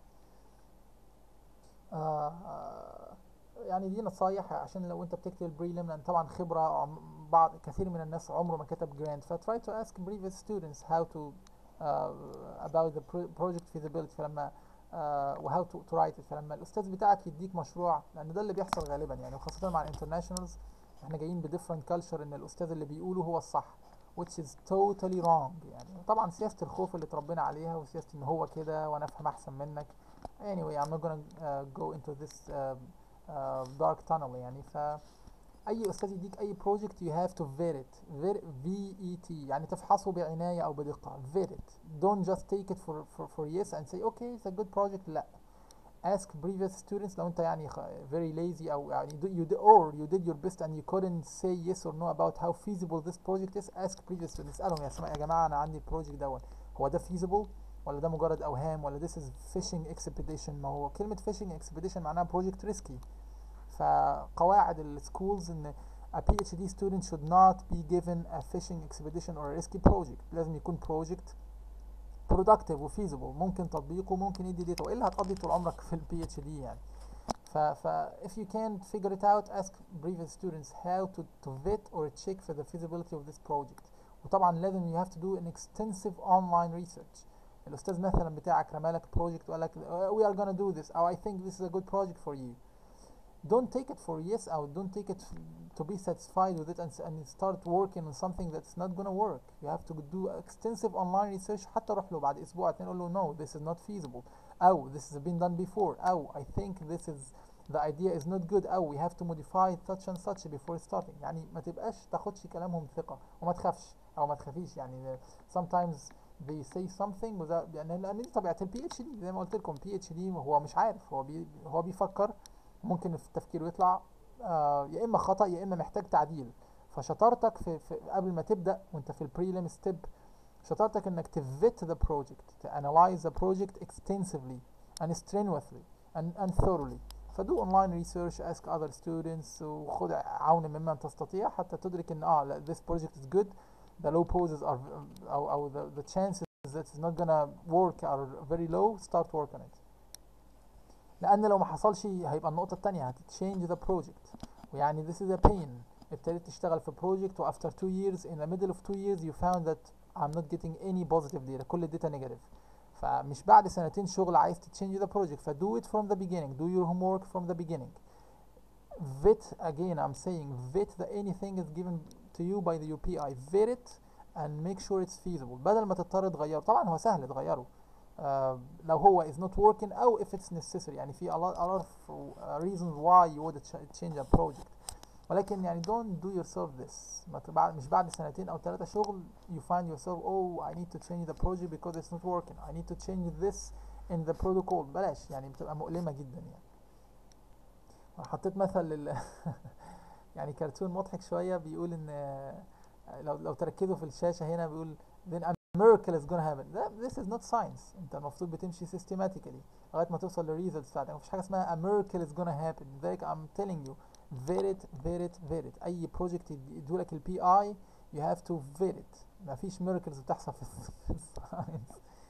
آه آه، يعني دي نصايح عشان لو انت بتكتب البريلم لان طبعا خبره عم- بعض كثير من الناس عمره ما كتب جراند فتراي تو اسك previous students how to uh, about the pro- project feasibility فلما uh, وهاو تو تو رايت فلما الاستاذ بتاعك يديك مشروع لان ده اللي بيحصل غالبا يعني وخاصه مع الانترناشونالز احنا جايين بديفرنت كلتشر ان الاستاذ اللي بيقوله هو الصح which is totally wrong يعني طبعا سياسه الخوف اللي اتربينا عليها وسياسه ان هو كده وانا افهم احسن منك anyway I'm not gonna uh, go into this uh, uh, dark tunnel يعني ف اي استاذ يديك اي بروجكت you have to vet it ver v e t يعني تفحصه بعنايه او بدقه vet it don't just take it for for, for yes and say okay it's a good project لا ask previous students لو انت يعني خ- very lazy او يعني do, you did, or you did your best and you couldn't say yes or no about how feasible this project is ask previous students اسالهم يا سماء يا جماعه انا عندي البروجكت دوت هو ده feasible ولا ده مجرد اوهام ولا this is fishing expedition ما هو كلمه fishing expedition معناها project risky فقواعد السكولز ان a PhD student should not be given a fishing expedition or a risky project لازم يكون project productive و feasible ممكن تطبيقه ممكن يدي ديتا والا هتقضي طول عمرك في ال PhD يعني ف, ف if you can't figure it out ask previous students how to, to vet or check for the feasibility of this project وطبعا لازم you have to do an extensive online research الاستاذ مثلا بتاعك رمالك project وقال لك "Uh, we are gonna do this او I think this is a good project for you don't take it for yes or don't take it f- to be satisfied with it and, s- and start working on something that's not gonna work you have to do extensive online research حتى روح له بعد اسبوع اتنين قول له no this is not feasible او this has been done before او I think this is the idea is not good او we have to modify such and such before starting يعني ما تبقاش تاخدش كلامهم ثقة وما تخافش او ما تخافيش يعني sometimes they say something without يعني لان دي طبيعة البي اتش دي زي ما قلت لكم بي اتش دي هو مش عارف هو بي هو بيفكر ممكن في تفكيره يطلع آه يا اما خطأ يا اما محتاج تعديل فشطارتك في, في قبل ما تبدأ وانت في البريلم ستيب شطارتك انك تفيت the project to analyze the project extensively and strenuously and, and thoroughly فدو online research ask other students وخد عون ممن تستطيع حتى تدرك ان اه لا this project is good the low poses are او او the, the chances that it's not gonna work are very low start work on it لان لو ما حصلش هيبقى النقطة التانية هتتشينج ذا بروجكت ويعني this is a pain ابتديت تشتغل في بروجكت و after two years in the middle of two years you found that I'm not getting any positive data كل الداتا negative فمش بعد سنتين شغل عايز تتشينج ذا بروجكت ف do it from the beginning do your homework from the beginning vet again I'm saying vet that anything is given to you by the UPI vet it and make sure it's feasible بدل ما تضطر تغيره طبعا هو سهل تغيره آه لو هو is not working او if it's necessary يعني في a lot, a lot of uh, reasons why you would ch- change a project ولكن يعني don't do yourself this ما تبع- مش بعد سنتين او ثلاثة شغل you find yourself oh I need to change the project because it's not working I need to change this in the protocol بلاش يعني بتبقى مؤلمة جدا يعني حطيت مثل لل يعني كرتون مضحك شوية بيقول ان آه، لو لو تركزوا في الشاشة هنا بيقول then a miracle is gonna happen that, this is not science انت المفروض بتمشي systematically لغاية ما توصل للريزلتس بتاعتك مفيش حاجة اسمها a miracle is gonna happen لذلك I'm telling you vet it vet it vet it اي بروجكت يدولك البي اي you have to vet it مفيش miracles بتحصل في الساينس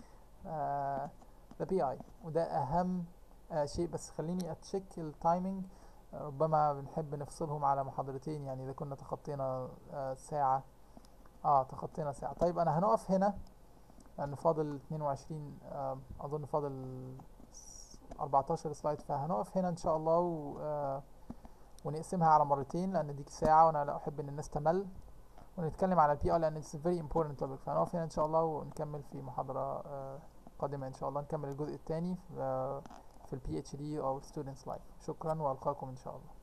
ده بي اي وده اهم آه شيء بس خليني اتشيك التايمينج ربما بنحب نفصلهم على محاضرتين يعني اذا كنا تخطينا آه ساعة اه تخطينا ساعة طيب انا هنقف هنا لان فاضل 22 آه اظن فاضل س- 14 سلايد فهنقف هنا ان شاء الله و آه ونقسمها على مرتين لان دي ساعة وانا لا احب ان الناس تمل ونتكلم على البي ار لان it's a very important topic فهنقف هنا ان شاء الله ونكمل في محاضرة آه قادمة ان شاء الله نكمل الجزء الثاني في, آه في البي اتش دي او students life شكرا والقاكم ان شاء الله